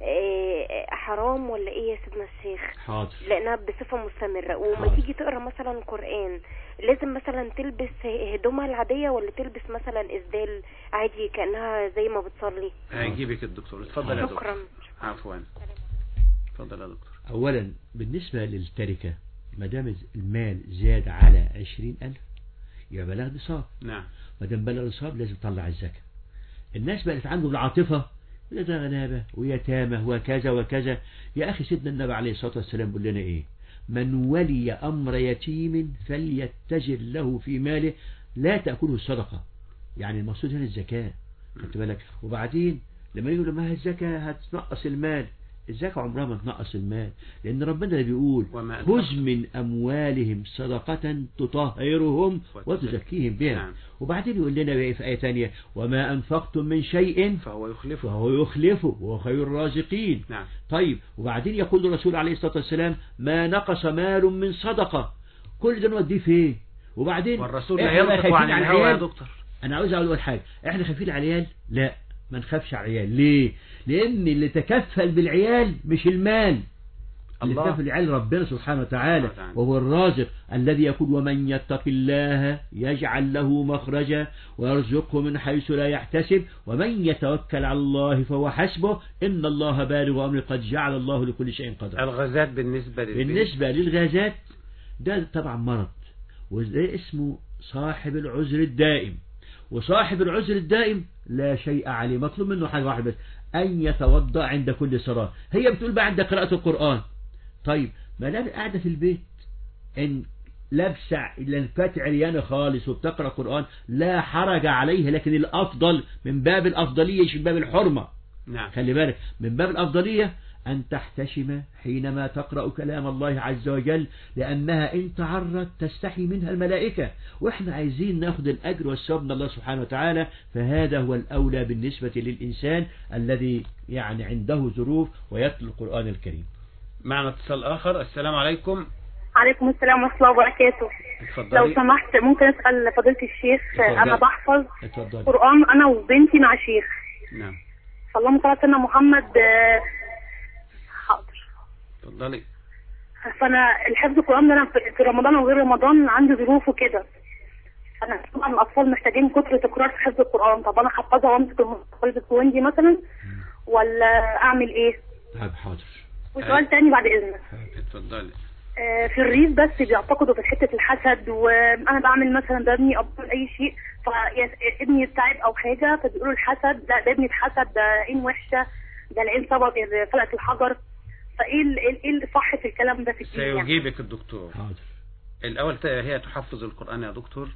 آه، حرام ولا ايه يا سيدنا الشيخ حاضر لانها بصفه مستمره وما حاضر. تيجي تقرا مثلا قران لازم مثلا تلبس هدومها العاديه ولا تلبس مثلا اسدال عادي كانها زي ما بتصلي هيجيبك الدكتور اتفضل يا شكرا دكتور عفوا اتفضل يا دكتور اولا بالنسبة للتركة ما دام المال زاد على عشرين ألف يبقى بلغ نصاب نعم ما دام بلغ نصاب لازم تطلع الزكاة الناس بقت عنده العاطفة يقول ده غلابة ويتامى وكذا وكذا يا أخي سيدنا النبي عليه الصلاة والسلام بيقول لنا إيه من ولي أمر يتيم فليتجر له في ماله لا تأكله الصدقة يعني المقصود هنا الزكاة خدت بالك وبعدين لما يقولوا ما هي الزكاة هتنقص المال الزكاة عمرها ما تنقص المال لأن ربنا اللي بيقول وما خذ من أموالهم صدقة تطهرهم وتزكيهم بها نعم. وبعدين يقول لنا بقى في آية تانية وما أنفقتم من شيء فهو يخلفه فهو يخلفه وهو خير الرازقين نعم طيب وبعدين يقول الرسول عليه الصلاة والسلام ما نقص مال من صدقة كل ده نوديه فين وبعدين والرسول لا إحنا بقى ينطق خايفين عن على الهوى يا العيال. دكتور انا عاوز اقول حاجة احنا خايفين على العيال لا ما نخافش على العيال ليه لان اللي تكفل بالعيال مش المال اللي الله. تكفل العيال ربنا سبحانه وتعالى سبحانه وتعالى. وهو الرازق الذي يقول ومن يتق الله يجعل له مخرجا ويرزقه من حيث لا يحتسب ومن يتوكل على الله فهو حسبه إن الله بالغ أمره قد جعل الله لكل شيء قدرا الغازات بالنسبة للبنت بالنسبة للغازات ده طبعا مرض وده اسمه صاحب العذر الدائم وصاحب العذر الدائم لا شيء عليه مطلوب منه حاجة واحدة بس أن يتوضأ عند كل صلاة هي بتقول بقى عند قراءة القرآن طيب ما دام قاعدة في البيت إن لابسة لنفات عريانة خالص وبتقرأ قرآن لا حرج عليه لكن الأفضل من باب الأفضلية مش من باب الحرمة نعم خلي بالك من باب الأفضلية أن تحتشم حينما تقرأ كلام الله عز وجل لأنها إن تعرت تستحي منها الملائكة وإحنا عايزين ناخد الأجر والثواب من الله سبحانه وتعالى فهذا هو الأولى بالنسبة للإنسان الذي يعني عنده ظروف ويتلو القرآن الكريم معنا اتصال آخر السلام عليكم عليكم السلام ورحمة الله وبركاته اتفضلي لو سمحت ممكن أسأل فضيلة الشيخ اتفضلي. أنا بحفظ اتفضل قرآن أنا وبنتي مع شيخ نعم اللهم صل على سيدنا محمد آه، حاضر اتفضلي فأنا الحفظ القرآن ده أنا في- في رمضان وغير رمضان عندي ظروف وكده أنا طبعا الأطفال محتاجين كتر تكرار في حفظ القرآن طب أنا حفظها وأمسك المصحف الكويندي مثلا ولا أعمل إيه؟ طيب حاضر وسؤال تاني بعد إذنك اتفضلي آه، في الريف بس بيعتقدوا في حته الحسد وانا بعمل مثلا ببني او بعمل اي شيء فابني تعب او حاجه فبيقولوا الحسد لا ده ابني اتحسد ده عين وحشه ده العين سبب فلقت الحجر فايه ال- ايه ال- الصح في الكلام ده في الدين يعني سيجيبك الدكتور حاضر الأول ت- هي تحفظ القرآن يا دكتور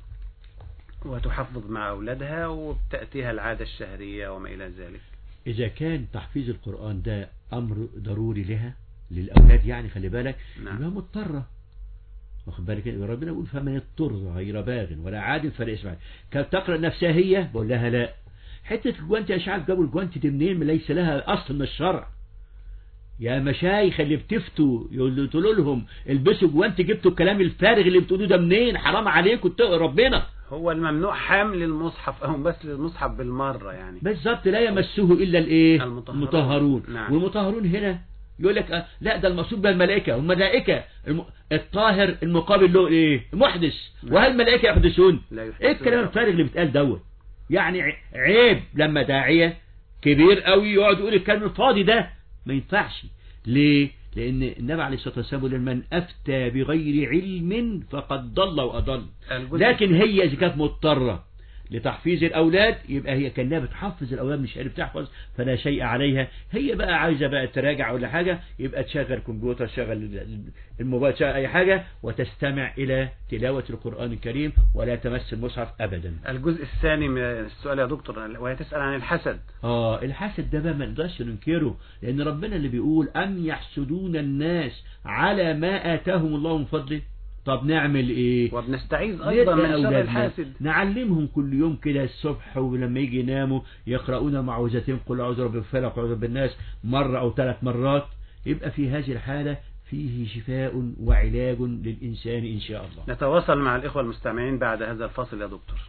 وتحفظ مع أولادها وبتأتيها العادة الشهرية وما إلى ذلك إذا كان تحفيظ القرآن ده أمر ضروري لها للأولاد يعني خلي بالك نعم. يبقى مضطرة واخد بالك ربنا يقول فمن اضطر غير باغ ولا عاد فلا إثم عليه كانت تقرأ نفسها هي بقول لها لا حتة الجوانت يا شعب جابوا الجوانت دي منين ليس لها أصل من الشرع يا مشايخ اللي بتفتوا يقولوا تقولوا لهم البسوا جوانت جبتوا الكلام الفارغ اللي بتقولوه ده منين حرام عليكم اتقوا ربنا هو الممنوع حمل المصحف أو بس المصحف بالمرة يعني بالظبط لا يمسه إلا الإيه المطهرون. المطهرون نعم. والمطهرون هنا يقول لك آه، لا ده المقصود بالملائكة والملائكة الم... الطاهر المقابل له إيه محدث وهل الملائكة يحدثون لا يحدثون. إيه الكلام الفارغ اللي بيتقال دوت يعني ع- عيب لما داعية كبير قوي يقعد يقول الكلام الفاضي ده ما ينفعش ليه لأن النبي عليه الصلاة والسلام يقول من أفتى بغير علم فقد ضل وأضل الجزء لكن هي إذا كانت مضطرة لتحفيظ الأولاد يبقى هي كانها بتحفظ الأولاد مش قادرة بتحفظ فلا شيء عليها هي بقى عايزة بقى تراجع ولا حاجة يبقى تشغل كمبيوتر تشغل الموبايل تشغل أي حاجة وتستمع إلى تلاوة القرآن الكريم ولا تمس المصحف أبدا الجزء الثاني من السؤال يا دكتور وهي تسأل عن الحسد آه الحسد ده بقى ما نقدرش ننكره لأن ربنا اللي بيقول أم يحسدون الناس على ما آتاهم الله من فضله طب نعمل إيه وبنستعيذ أيضا ندعي من شر أولادنا، الحاسد نعلمهم كل يوم كده الصبح ولما يجي يناموا يقرؤون معوذتين قل أعوذ برب الفلق وأعوذ بالناس مرة أو ثلاث مرات يبقى في هذه الحالة فيه شفاء وعلاج للإنسان إن شاء الله نتواصل مع الإخوة المستمعين بعد هذا الفاصل يا دكتور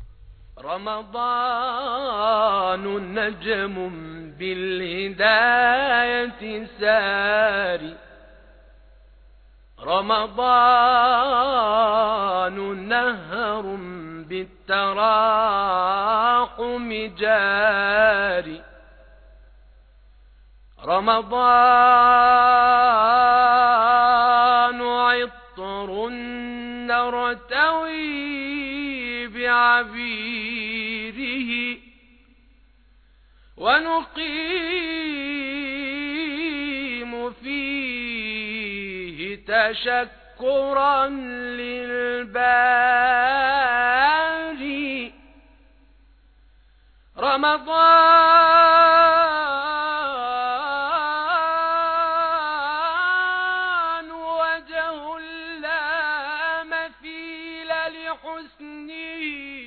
رمضان نجم بالهداية ساري رمضان نهر بالتراحم جاري رمضان عطر نرتوي بعبيره ونقيم فيه تشكرا للباري رمضان وجه لا مثيل لحسنه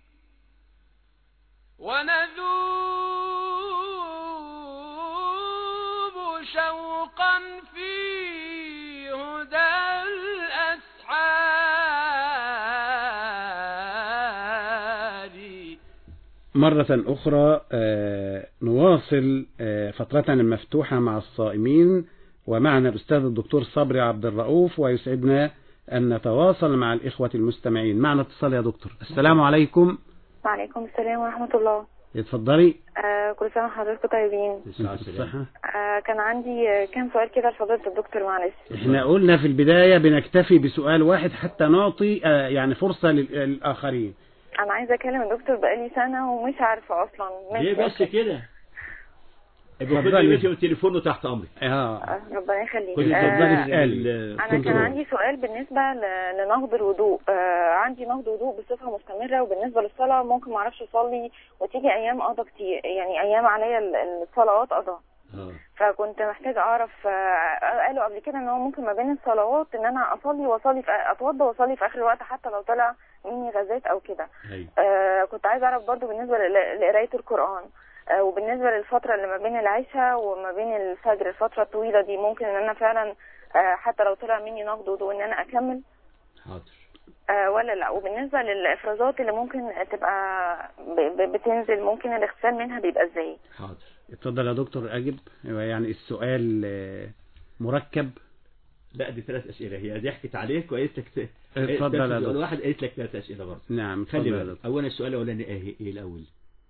ونذوب شوقا في هدى الأسحار مرة أخرى آه، نواصل آه، فترتنا المفتوحة مع الصائمين ومعنا الأستاذ الدكتور صبري عبد الرؤوف ويسعدنا أن نتواصل مع الإخوة المستمعين معنا اتصال يا دكتور السلام عليكم وعليكم السلام ورحمة الله اتفضلي آه كل سنة وحضرتكم طيبين الصحة آه كان عندي آه، كام سؤال كده لفضيلة الدكتور معلش احنا قلنا في البداية بنكتفي بسؤال واحد حتى نعطي آه، يعني فرصة لل- للآخرين أنا عايزة أكلم الدكتور بقالي سنة ومش عارفة أصلا ليه بس كده يبقى اتفضلي. خدي بيتي والتليفون تحت أمرك اه آه، ربنا يخليك خدي آه، اتفضلي اسألي أنا كان عندي سؤال بالنسبة ل- لنهض الوضوء آه عندي نهض وضوء بصفة مستمرة وبالنسبة للصلاة ممكن معرفش أصلي وتيجي أيام قضى كتير يعني أيام عليا ال- الصلوات قضى فكنت محتاجة أعرف آه، قالوا قبل كده إن هو ممكن ما بين الصلوات إن أنا أصلي وأصلي في أتوضى وأصلي في آخر الوقت حتى لو طلع مني غازات أو كده آه كنت عايزة أعرف برضو بالنسبة ل- لقراية القرآن آه وبالنسبة للفترة اللي ما بين العشاء وما بين الفجر الفترة الطويلة دي ممكن إن أنا فعلا آه حتى لو طلع مني نقد وضوء إن أنا أكمل حاضر آه ولا لا وبالنسبة للإفرازات اللي ممكن تبقى ب- ب- بتنزل ممكن الاغتسال منها بيبقى إزاي حاضر اتفضل يا دكتور أجب يعني السؤال آه، مركب لا دي ثلاث أسئلة هي ضحكت عليك وقالت لك ت- اتفضل يا نفس دكتور. سؤال واحد قالت لك ثلاث أسئلة برضه نعم اتفضل خلي يا بالك دكتور أولا السؤال الأولاني إيه إيه الأول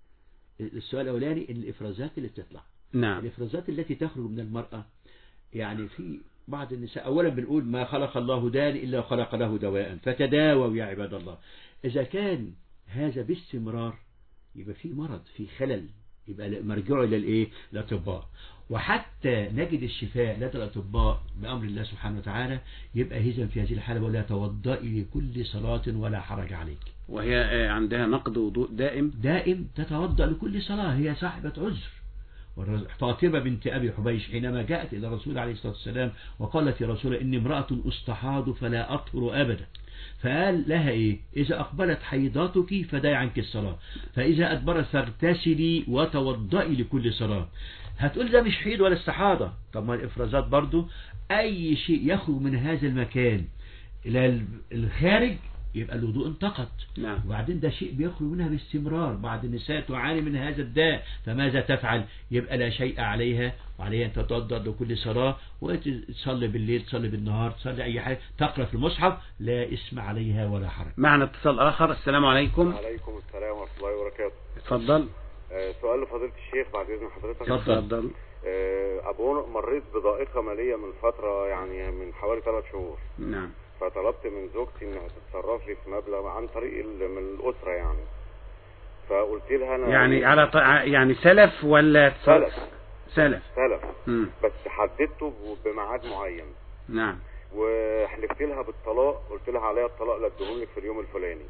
السؤال الأولاني إن الإفرازات اللي بتطلع نعم الإفرازات التي تخرج من المرأة يعني في بعض النساء أولا بنقول ما خلق الله داء إلا خلق له دواء فتداووا يا عباد الله إذا كان هذا باستمرار يبقى في مرض في خلل يبقى مرجعه إلى الإيه الأطباء وحتى نجد الشفاء لدى الأطباء بأمر الله سبحانه وتعالى يبقى إذا في هذه الحالة ولا توضئي لكل صلاة ولا حرج عليك وهي آه، عندها نقد وضوء دائم دائم تتوضأ لكل صلاة هي صاحبة عذر والرز- فاطمة بنت أبي حبيش حينما جاءت إلى الرسول عليه الصلاة والسلام وقالت يا رسول الله إني امرأة أستحاض فلا أطهر أبدا فقال لها إيه إذا أقبلت حيضاتك فدعي عنك الصلاة فإذا أدبرت فاغتسلي وتوضئي لكل صلاة هتقول ده مش حيض ولا استحاضة طب ما الإفرازات برضو أي شيء يخرج من هذا المكان إلى الخارج يبقى الوضوء انتقد نعم. وبعدين ده شيء بيخرج منها باستمرار بعض النساء تعاني من هذا الداء فماذا تفعل يبقى لا شيء عليها وعليها أن تتوضأ لكل صلاة وتصلي بالليل تصلي بالنهار تصلي أي حاجة تقرأ في المصحف لا اسم عليها ولا حرج معنا اتصال آخر السلام عليكم عليكم السلام ورحمة الله وبركاته اتفضل آه، سؤال لفضيلة الشيخ بعد إذن حضرتك اتفضل آه، أبو مريت بضائقة مالية من فترة يعني من حوالي ثلاث شهور نعم فطلبت من زوجتي إنها تتصرف لي في مبلغ عن طريق ال- من الأسرة يعني فقلت لها أنا يعني على ط... يعني سلف ولا سلف سلف سلف مم. بس حددته ب- بميعاد معين نعم وحلفت لها بالطلاق قلت لها عليا الطلاق لا اديهم لك في اليوم الفلاني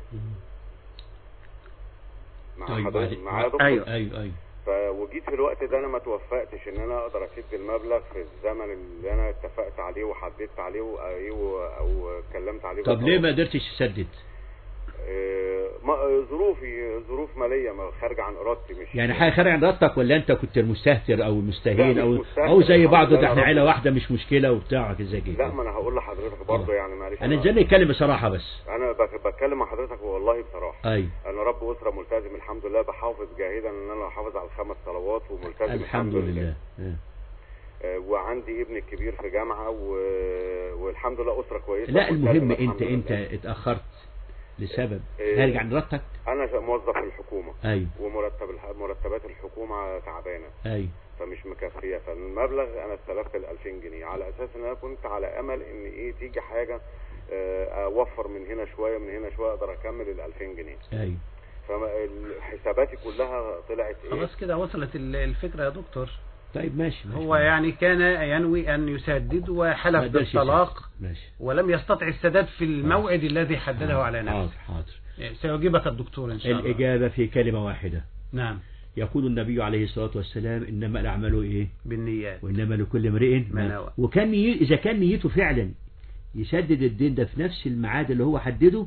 مع طيب حضرتك بعد- معايا يا دكتور؟ أيوه أيوه أيوه ف وجيت في الوقت ده انا ما توفقتش ان انا اقدر اسد المبلغ في الزمن اللي انا اتفقت عليه وحددت عليه و- او او اتكلمت عليه طب ليه ما قدرتش تسدد آه، ما- آه، ظروفي ظروف ماليه ما خارجه عن ارادتي مش يعني حاجة خارج عن ارادتك ولا انت كنت المستهتر او المستهين لا، مش او مستهتر. او زي بعض الحمد ده لله احنا رب عيله العالمين. واحده مش مشكله وبتاع كده زي لا كده ما انا هقول لحضرتك برضه يعني معلش انا ازاي نتكلم بصراحه بس انا بك- بتكلم مع حضرتك والله بصراحه ايوه انا رب اسره ملتزم الحمد لله بحافظ جاهدا ان انا احافظ على الخمس صلوات وملتزم الحمد لله آه. آه، وعندي ابني الكبير في جامعه و... والحمد لله اسره كويسه لا ملتزمة المهم الحمد انت لله. انت اتاخرت لسبب إيه. خارج عن ارادتك انا موظف في الحكومه ايوه ومرتب الح... مرتبات الحكومه تعبانه ايوه فمش مكفيه فالمبلغ انا استلفت ال 2000 جنيه على اساس ان انا كنت على امل ان ايه تيجي حاجه آه، اوفر من هنا شويه من هنا شويه اقدر اكمل ال 2000 جنيه ايوه فحساباتي كلها طلعت ايه خلاص كده وصلت ال- الفكرة يا دكتور طيب ماشي, ماشي هو يعني كان ينوي أن يسدد ما وحلف قدرش بالطلاق يسدد. ماشي ولم يستطع السداد في الموعد الذي حدده على حاضر نفسه حاضر سيجيبك الدكتور إن شاء الله الاجابه في كلمه واحده نعم يقول النبي عليه الصلاه والسلام انما الاعمال ايه بالنيات وانما لكل امرئ ما ما نوى. وكان ني... اذا كان نيته فعلا يسدد الدين ده في نفس الميعاد اللي هو حدده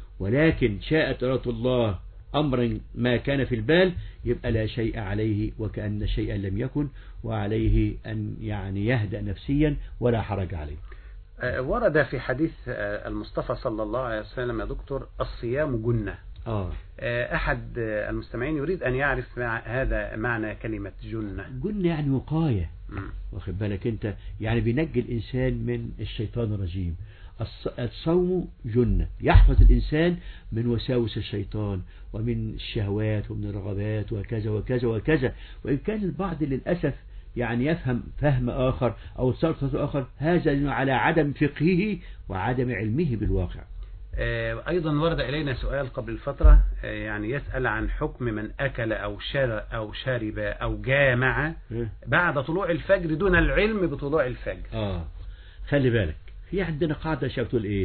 ولكن شاءت إرادة الله أمرا ما كان في البال يبقى لا شيء عليه وكأن شيئا لم يكن وعليه أن يعني يهدأ نفسيا ولا حرج عليه آه، ورد في حديث آه، المصطفى صلى الله عليه وسلم يا دكتور الصيام جنة آه آه، أحد آه، المستمعين يريد أن يعرف مع هذا معنى كلمة جنة جنة يعني وقاية مم. واخد بالك انت يعني بينجي الإنسان من الشيطان الرجيم الص- الصوم جنة يحفظ الإنسان من وساوس الشيطان ومن الشهوات ومن الرغبات وكذا وكذا وكذا وإن كان البعض للأسف يعني يفهم فهم آخر أو تصرف آخر هذا على عدم فقهه وعدم علمه بالواقع آه، أيضا ورد إلينا سؤال قبل الفترة آه، يعني يسأل عن حكم من أكل أو شرب أو شرب أو جامع بعد طلوع الفجر دون العلم بطلوع الفجر آه خلي بالك في عندنا قاعدة شايف تقول إيه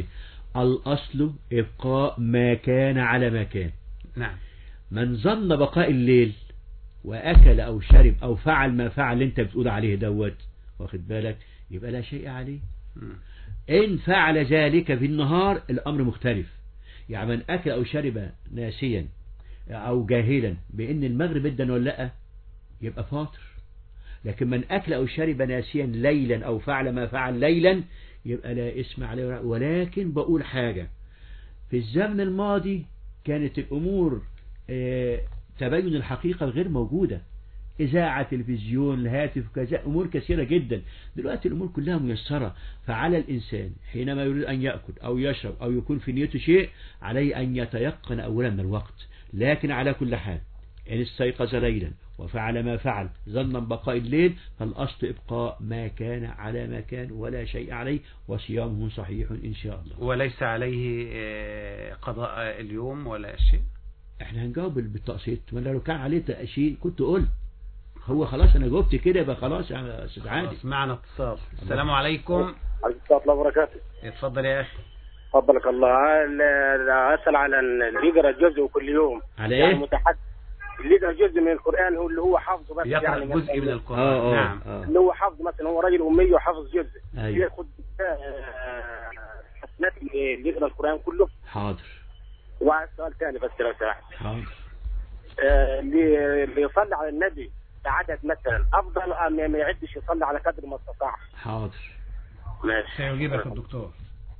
الأصل إبقاء ما كان على ما كان نعم من ظن بقاء الليل وأكل أو شرب أو فعل ما فعل اللي أنت بتقول عليه دوت واخد بالك يبقى لا شيء عليه مم. إن فعل ذلك في النهار الأمر مختلف يعني من أكل أو شرب ناسيا أو جاهلا بأن المغرب ادن ولا لأ يبقى فاطر لكن من أكل أو شرب ناسيا ليلا أو فعل ما فعل ليلا يبقى لا اسم عليه ولا- ولكن بقول حاجة في الزمن الماضي كانت الأمور آه، تبين الحقيقة غير موجودة إذاعة تلفزيون الهاتف كذا أمور كثيرة جدا دلوقتي الأمور كلها ميسرة فعلى الإنسان حينما يريد أن يأكل أو يشرب أو يكون في نيته شيء عليه أن يتيقن أولا من الوقت لكن على كل حال إن استيقظ ليلا وفعل ما فعل ظنا بقاء الليل فالأصل إبقاء ما كان على ما كان ولا شيء عليه وصيامه صحيح إن شاء الله وليس عليه آه، قضاء اليوم ولا شيء احنا هنجاوب بالتقسيط ولا لو كان عليه تأشير كنت قلت هو خلاص انا جاوبت كده يبقى خلاص يا استاذ عادل خلاص معنا اتصال السلام عليكم عليكم ورحمة الله وبركاته اتفضل يا أخي فضلك الله ال- اسال على اللي بيقرا الجزء كل يوم على يعني ايه متحدث اللي ده جزء من القران هو اللي هو حافظه بس يقرأ يعني جزء مثلاً من القرآن. آه، آه، نعم آه. اللي هو حافظ مثلا هو راجل امي وحافظ جزء أيوة. ياخد آه، حسنات اللي اللي يقرا القران كله حاضر وعايز سؤال ثاني بس لو سمحت حاضر آه، اللي اللي يصلي على النبي عدد مثلا افضل ام ما يعدش يصلي على قدر ما استطاع حاضر ماشي سيجيبك الدكتور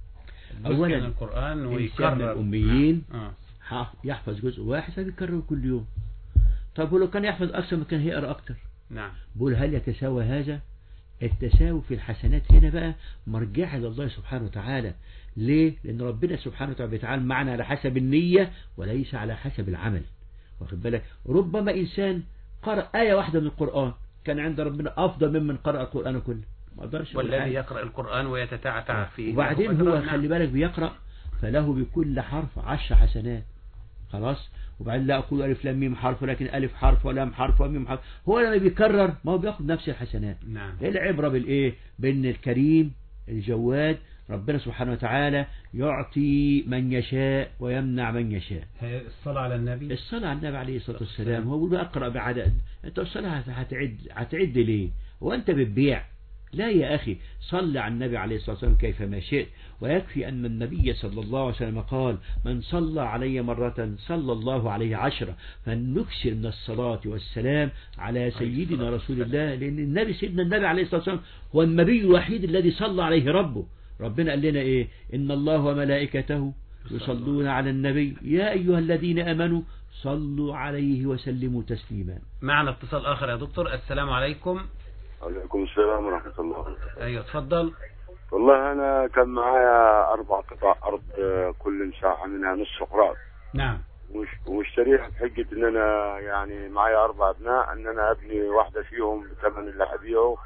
اولا من القرآن إنسان ويكرر من الاميين آه. حاف- يحفظ جزء واحد فبيكرره كل يوم طب ولو كان يحفظ اكثر ما كان هيقرا اكثر نعم بقول هل يتساوى هذا التساوي في الحسنات هنا بقى مرجعها لله سبحانه وتعالى ليه لان ربنا سبحانه وتعالى بيتعامل معنا على حسب النية وليس على حسب العمل واخد بالك ربما انسان قرأ آية واحدة من القرآن كان عند ربنا افضل ممن قرأ القرآن كله ما اقدرش أقول والذي حاجة. يقرأ القرآن ويتتعتع فيه وبعدين له أجر. هو نعم. خلي بالك بيقرأ فله بكل حرف عشر حسنات خلاص وبعدين لا أقول ألف لام ميم حرف ولكن ألف حرف ولام حرف وميم حرف هو لما بيكرر ما هو بياخد نفس الحسنات نعم ايه العبرة بالإيه بين الكريم الجواد ربنا سبحانه وتعالى يعطي من يشاء ويمنع من يشاء هي الصلاة على النبي الصلاة على النبي عليه الصلاة والسلام هو بيقول أقرأ بعدد أنت الصلاة هتعد هتعد ليه وأنت بتبيع لا يا أخي صل على النبي عليه الصلاة والسلام كيفما شئت ويكفي أن النبي صلى الله عليه وسلم قال من صلى علي مرة صلى الله عليه عشرة فنكسر من الصلاة والسلام على سيدنا رسول الله لأن النبي سيدنا النبي عليه الصلاة والسلام هو النبي الوحيد الذي صلى عليه ربه ربنا قال لنا إيه إن الله وملائكته يصلون على النبي يا أيها الذين أمنوا صلوا عليه وسلموا تسليما معنا اتصال آخر يا دكتور السلام عليكم عليكم السلام ورحمة الله وبركاته أيوة تفضل والله أنا كان معايا أربع قطع أرض آه، كل ساعة منها نص قراط نعم وش- واشتريها بحجة إن أنا يعني معايا أربع أبناء إن أنا أبني واحدة فيهم بثمن اللي هبيعه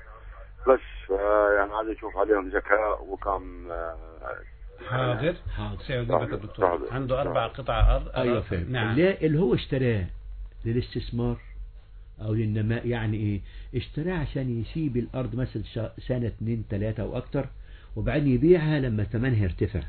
بس آه، يعني عايز أشوف عليهم زكاة وكم آه، حاضر حاضر سيجيبك الدكتور حاضر. عنده أربع قطع أرض أيوة فهم نعم لا اللي هو اشتراه للاستثمار أو للنماء يعني إيه اشتراه عشان يسيب الأرض مثلا شا- سنة اتنين تلاتة أو أكتر وبعدين يبيعها لما ثمنها يرتفع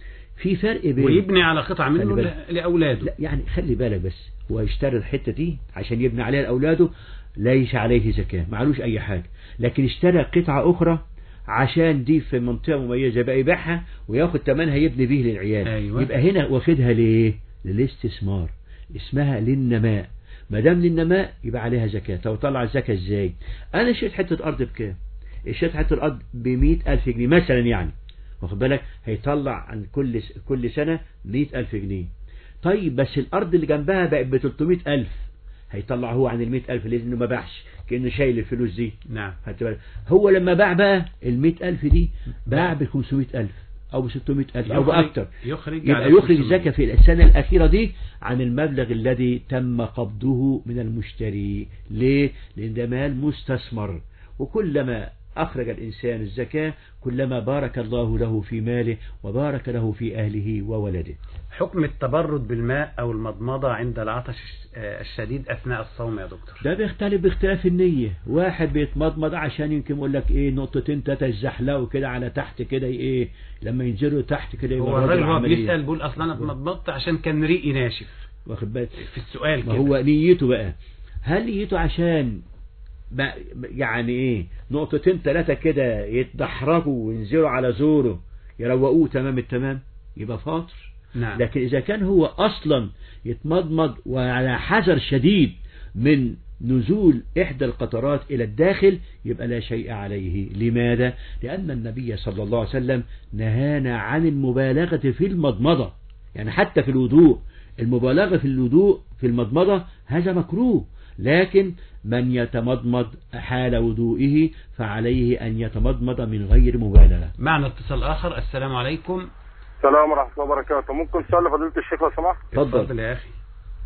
في فرق بين ويبني على قطع خلي منه بالك. ل- لأولاده لا يعني خلي بالك بس هو يشتري الحتة دي عشان يبني عليها لأولاده ليس عليه زكاة معلوش أي حاجة لكن اشترى قطعة أخرى عشان دي في منطقة مميزة بقى يبيعها وياخد ثمنها يبني به للعيال أيوة. يبقى هنا واخدها ليه للاستثمار اسمها للنماء ما دام للنماء يبقى عليها زكاة طب طلع الزكاة ازاي انا اشتريت حتة ارض بكام اشتريت حتة الارض ب ألف جنيه مثلا يعني واخد بالك هيطلع عن كل س- كل سنة مئة ألف جنيه طيب بس الأرض اللي جنبها بقت ب 300 ألف هيطلع هو عن ال 100 ألف لأنه ما باعش كأنه شايل الفلوس دي نعم خدت بالك؟ هو لما باع بقى ال 100 ألف دي باع ب 500 ألف أو ب 600 ألف أو يخرج- بأكتر يخرج يبقى على يخرج 500. الزكاة في السنة الأخيرة دي عن المبلغ الذي تم قبضه من المشتري ليه؟ لأن ده مال مستثمر وكلما أخرج الإنسان الزكاة كلما بارك الله له في ماله وبارك له في أهله وولده حكم التبرد بالماء أو المضمضة عند العطش آه، الشديد أثناء الصوم يا دكتور ده بيختلف باختلاف النية واحد بيتمضمض عشان يمكن يقول لك ايه نقطتين تلاتة يزحلقوا كده على تحت كده ايه لما ينزلوا تحت كده يبقى هو الراجل هو عملية. بيسأل بيقول أصلا أنا اتمضمضت عشان كان ريقي ناشف واخد بالك في السؤال ما كده هو نيته بقى هل نيته عشان ما يعني ايه نقطتين ثلاثة كده يتدحرجوا وينزلوا على زوره يروقوه تمام التمام يبقى فاطر نعم لكن إذا كان هو أصلا يتمضمض وعلى حذر شديد من نزول إحدى القطرات إلى الداخل يبقى لا شيء عليه لماذا؟ لأن النبي صلى الله عليه وسلم نهانا عن المبالغة في المضمضة يعني حتى في الوضوء المبالغة في الوضوء في المضمضة هذا مكروه لكن من يتمضمض حال وضوئه فعليه أن يتمضمض من غير مبالغة معنا اتصال آخر السلام عليكم السلام ورحمة الله وبركاته ممكن سؤال لفضيلة الشيخ لو سمحت اتفضل يا أخي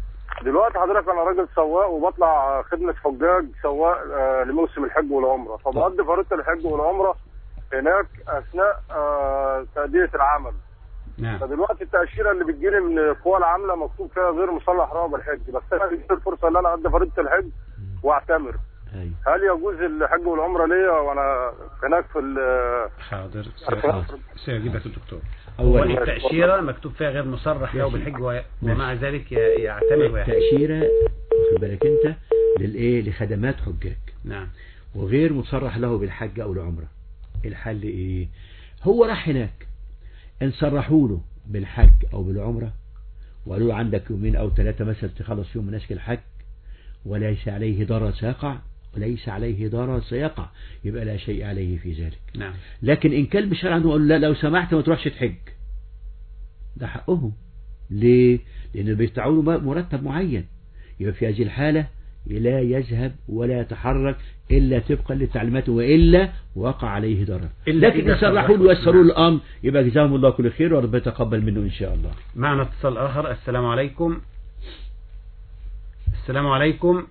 دلوقتي حضرتك انا راجل سواق وبطلع خدمة حجاج سواق آه، لموسم الحج والعمرة فبقضي فريضة الحج والعمرة هناك اثناء آه، تأدية العمل نعم فدلوقتي التأشيرة اللي بتجيلي من القوى العاملة مكتوب فيها غير مصلح رغبة الحج بس انا جبت الفرصة ان انا اقضي فريضة الحج واعتمر أيوة. هل يجوز الحج والعمرة ليا وانا هناك في ال- حاضر حاضر. سيجيبك الدكتور أولا. هو التأشيرة مكتوب فيها غير مصرح له بالحج و- ومع ذلك ي- يعتمر ويحج التأشيرة واخد بالك انت للايه لخدمات حجاج نعم وغير مصرح له بالحج او العمرة الحل ايه هو راح هناك ان صرحوا له بالحج او بالعمرة وقالوا له عندك يومين او ثلاثة مثلا تخلص فيهم مناسك الحج وليس عليه ضرر سيقع وليس عليه ضرر سيقع يبقى لا شيء عليه في ذلك نعم لكن إن كان بشرع عنده قالوا لا لو سمحت ما تروحش تحج ده حقهم ليه لأنه بيدفعوا له مرتب معين يبقى في هذه الحالة لا يذهب ولا يتحرك إلا طبقا للتعليمات وإلا وقع عليه ضرر إلا لكن إذا إن صرحوا له صرحوا. ويسروا له الأمر يبقى جزاهم الله كل خير وربنا يتقبل منه إن شاء الله معنا اتصال آخر السلام عليكم السلام عليكم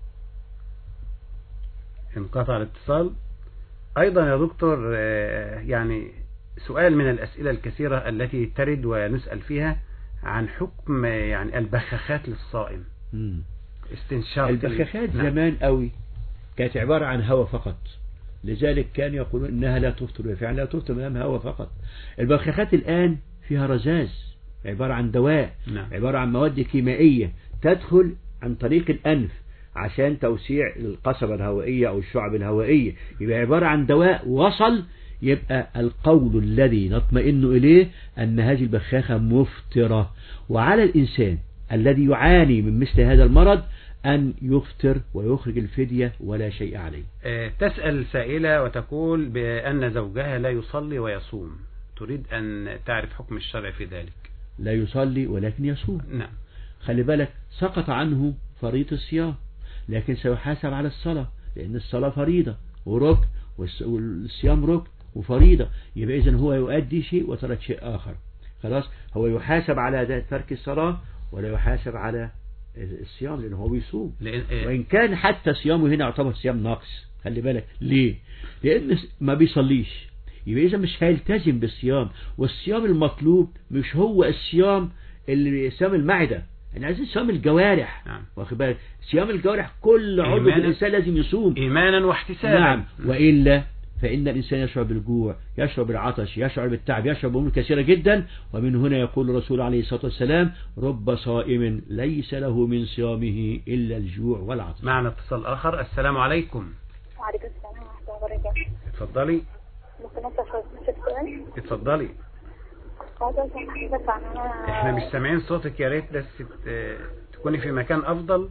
انقطع الاتصال أيضا يا دكتور آه، يعني سؤال من الأسئلة الكثيرة التي ترد ونسأل فيها عن حكم آه، يعني البخاخات للصائم مم. استنشاق البخاخات نعم. زمان قوي كانت عبارة عن هواء فقط لذلك كان يقولون انها لا تفطر وفعلا لا تفطر ما هواء فقط البخاخات الان فيها رذاذ عبارة عن دواء نعم. عبارة عن مواد كيميائية تدخل عن طريق الأنف عشان توسيع القصبة الهوائية أو الشعب الهوائية يبقى عبارة عن دواء وصل يبقى القول الذي نطمئن إليه أن هذه البخاخة مفترة وعلى الإنسان الذي يعاني من مثل هذا المرض أن يفطر ويخرج الفدية ولا شيء عليه آه، تسأل سائلة وتقول بأن زوجها لا يصلي ويصوم تريد أن تعرف حكم الشرع في ذلك لا يصلي ولكن يصوم نعم خلي بالك سقط عنه فريضة الصيام لكن سيحاسب على الصلاة لأن الصلاة فريضة وركن والس- والصيام ركن وفريضة يبقى إذن هو يؤدي شيء وترك شيء آخر خلاص هو يحاسب على ده- ترك الصلاة ولا يحاسب على الصيام لأنه هو بيصوم لأن- آه، وإن كان حتى صيامه هنا يعتبر صيام ناقص خلي بالك ليه لأن ما بيصليش يبقى إذا مش هيلتزم بالصيام والصيام المطلوب مش هو الصيام اللي صيام المعدة احنا عايزين صيام الجوارح نعم. واخد بالك صيام الجوارح كل عضو في إيمانا- الإنسان لازم يصوم إيمانا واحتسابا نعم وإلا فإن الإنسان يشعر بالجوع يشعر بالعطش يشعر بالتعب يشعر بأمور كثيرة جدا ومن هنا يقول الرسول عليه الصلاة والسلام رب صائم ليس له من صيامه إلا الجوع والعطش معنا اتصال آخر السلام عليكم وعليكم السلام ورحمة الله وبركاته اتفضلي ممكن أسأل حضرتك سؤال؟ اتفضلي عايزة أسأل حضرتك عن أنا احنا مش سامعين صوتك يا ريت بس ت- تكوني في مكان أفضل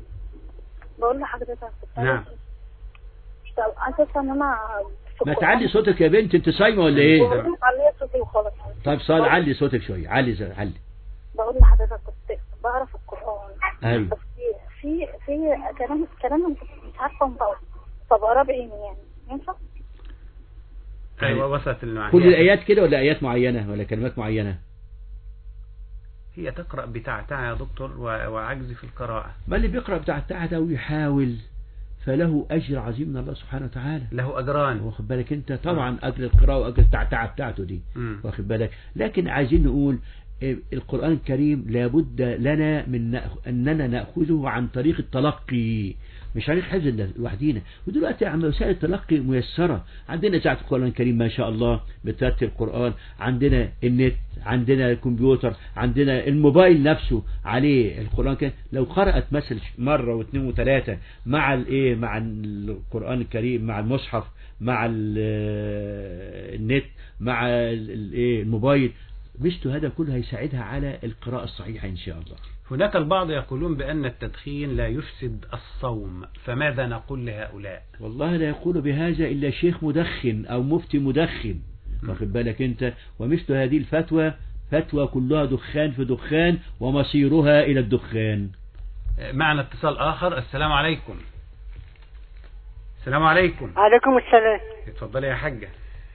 بقول لحضرتك نعم طب عايزة أسأل إن أنا في ما القرآن- تعلي صوتك يا بنت انت صايمة ولا ايه بقول علي صوتي وخلاص طيب صال علي صوتك شوية علي زي- علي بقول لحضرتك كنت بقرا في القرآن أيوة. بس في في كلام كلام مش عارفة انطقه طب أقراه بعيني يعني ينفع؟ أيوة وصلت المعنى كل الآيات كده ولا آيات معينة ولا كلمات معينة هي تقرأ بتعتع يا دكتور و- وعجز في القراءة ما اللي بيقرأ بتاع التاعة ده ويحاول فله أجر عظيم من الله سبحانه وتعالى له أجران واخد بالك انت طبعا أجر القراءة وأجر التعتعة بتاعته دي مم. واخد بالك لكن عايزين نقول إيه، القرآن الكريم لابد لنا من نأخ- أننا نأخذه عن طريق التلقي مش عن حفظ لوحدينا ودلوقتي عم وسائل التلقي ميسرة عندنا إذاعة القرآن الكريم ما شاء الله بترتب القرآن عندنا النت عندنا الكمبيوتر عندنا الموبايل نفسه عليه القرآن الكريم لو قرأت مثلا مرة واثنين وثلاثة مع الايه مع القرآن الكريم مع المصحف مع ال- النت مع ال- الايه الموبايل مثل هذا كله هيساعدها على القراءة الصحيحة إن شاء الله هناك البعض يقولون بأن التدخين لا يفسد الصوم فماذا نقول لهؤلاء والله لا يقول بهذا إلا شيخ مدخن أو مفتي مدخن واخد بالك أنت ومثل هذه الفتوى فتوى كلها دخان في دخان ومصيرها إلى الدخان معنا اتصال آخر السلام عليكم السلام عليكم عليكم السلام اتفضلي يا حاجة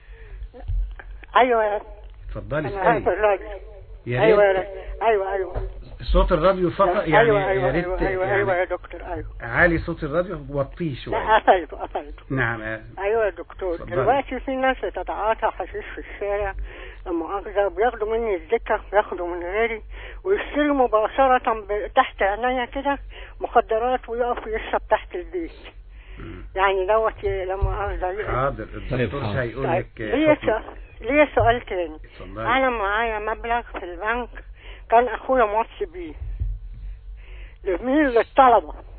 ايوه يا اتفضلي انا عارف اسألي الراجل يا ايوه يا ريت راجل. ايوه ايوه صوت الراديو فقط يعني ايوه ايوه يا ريت ايوه ايوه, أيوة يا يعني دكتور ايوه عالي صوت الراديو وطيه لا شوية قفلته قفلته نعم آه. ايوه يا دكتور اتفضلي. دلوقتي في ناس بتتعاطى حشيش في الشارع لا مؤاخذة بياخدوا مني الزكة بياخدوا من غيري ويشتروا مباشرة ب- تحت عينيا كده مخدرات ويقف يشرب تحت البيت يعني دوت ي- لا مؤاخذة ي- حاضر طيب، الدكتور حاضر. هيقول طيب لك ليا حكم. سؤال ليا سؤال تاني اتفضلي. انا معايا مبلغ في البنك كان اخويا موصي بيه لمين للطلبة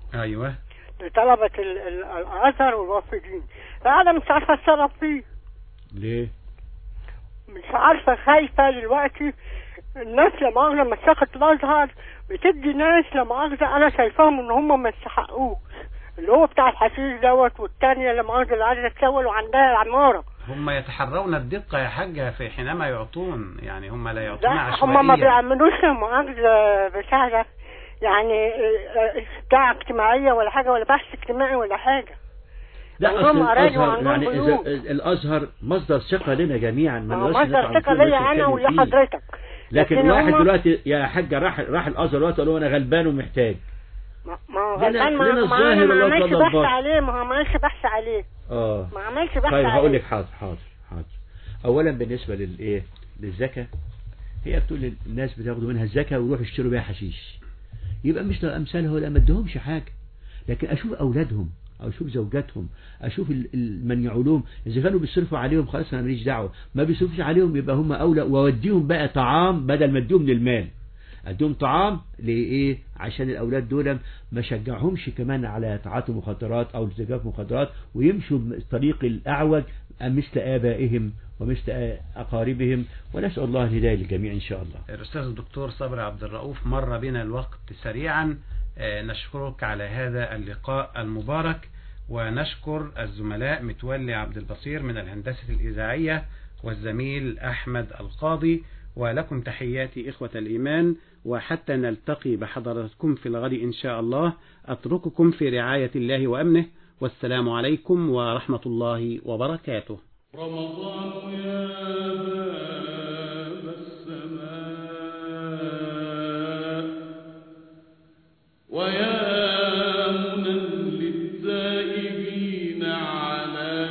ايوه لطلبة ال- ال- الازهر والوافدين فانا مش عارفة اتصرف فيه ليه مش عارفة خايفة دلوقتي الناس لما مؤاخذة مساقة الازهر بتدي ناس لما مؤاخذة انا شايفاهم ان هم ما يستحقوش اللي هو بتاع الحشيش دوت والتانية لما مؤاخذة اللي عايزة تسول وعندها العمارة هم يتحرون الدقة يا حاجة في حينما يعطون يعني هم لا يعطون لا عشوائيا هم ما بيعملوش مؤاخذة بتاع ده يعني اه، اه، بتاع اجتماعية ولا حاجة ولا بحث اجتماعي ولا حاجة لا عندهم أصل أراضي الأزهر وعندهم يعني بيوت. إذا الأزهر مصدر ثقة لنا جميعا ما ما هو نقدرش مصدر نطلع ثقة نقول ليا بس أنا نتكلم ولا فيه. حضرتك لكن لكن واحد هما- دلوقتي يا حاجة راح راح الأزهر دلوقتي قال له أنا غلبان ومحتاج ما ما هو لنا- غلبان ما, لنا ما الظاهر انا ما واللفظ عملش بحث والباطن. عليه ما هو ما عملش بحث عليه اه ما عملش بحث طيب هقول عليه لك حاضر حاضر حاضر اولا بالنسبه للايه للزكاه هي بتقول الناس بتاخدوا منها الزكاه ويروحوا يشتروا بيها حشيش يبقى مش امثالها ولا ما ادهمش حاجه لكن اشوف اولادهم او اشوف زوجاتهم اشوف ال- ال- من يعولهم اذا كانوا بيصرفوا عليهم خلاص انا ماليش دعوه ما بيصرفوش عليهم يبقى هم اولى واوديهم بقى طعام بدل ما اديهم للمال اديهم طعام لايه عشان الاولاد دول ما شجعهمش كمان على تعاطي مخدرات او ارتكاب مخدرات ويمشوا بالطريق الاعوج مثل ابائهم ومثل اقاربهم ونسال الله الهدايه للجميع ان شاء الله الأستاذ الدكتور صبري عبد الرؤوف مر بنا الوقت سريعا آه، نشكرك على هذا اللقاء المبارك ونشكر الزملاء متولي عبد البصير من الهندسة الإذاعية والزميل أحمد القاضي ولكم تحياتي إخوة الإيمان وحتى نلتقي بحضراتكم في الغد إن شاء الله أترككم في رعاية الله وأمنه والسلام عليكم ورحمة الله وبركاته رمضان يا باب السماء ويا منى للتائبين على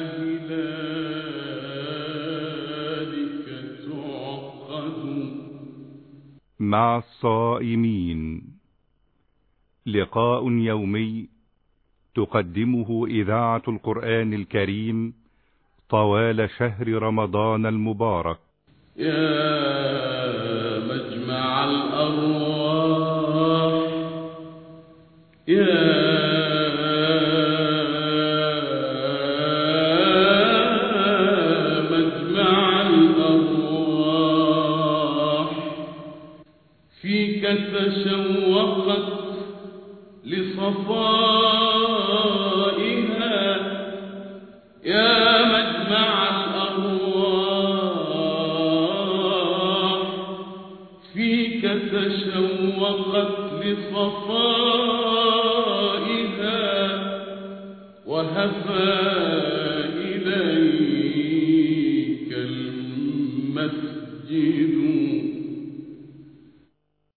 هلالك تعقد مع الصائمين لقاء يومي تقدمه إذاعة القرآن الكريم طوال شهر رمضان المبارك يا مجمع الأرواح يا مجمع الأرواح فيك تشوقت لصفائها يا مجمع الأرواح فيك تشوقت لصفائها وهفى إليك المسجد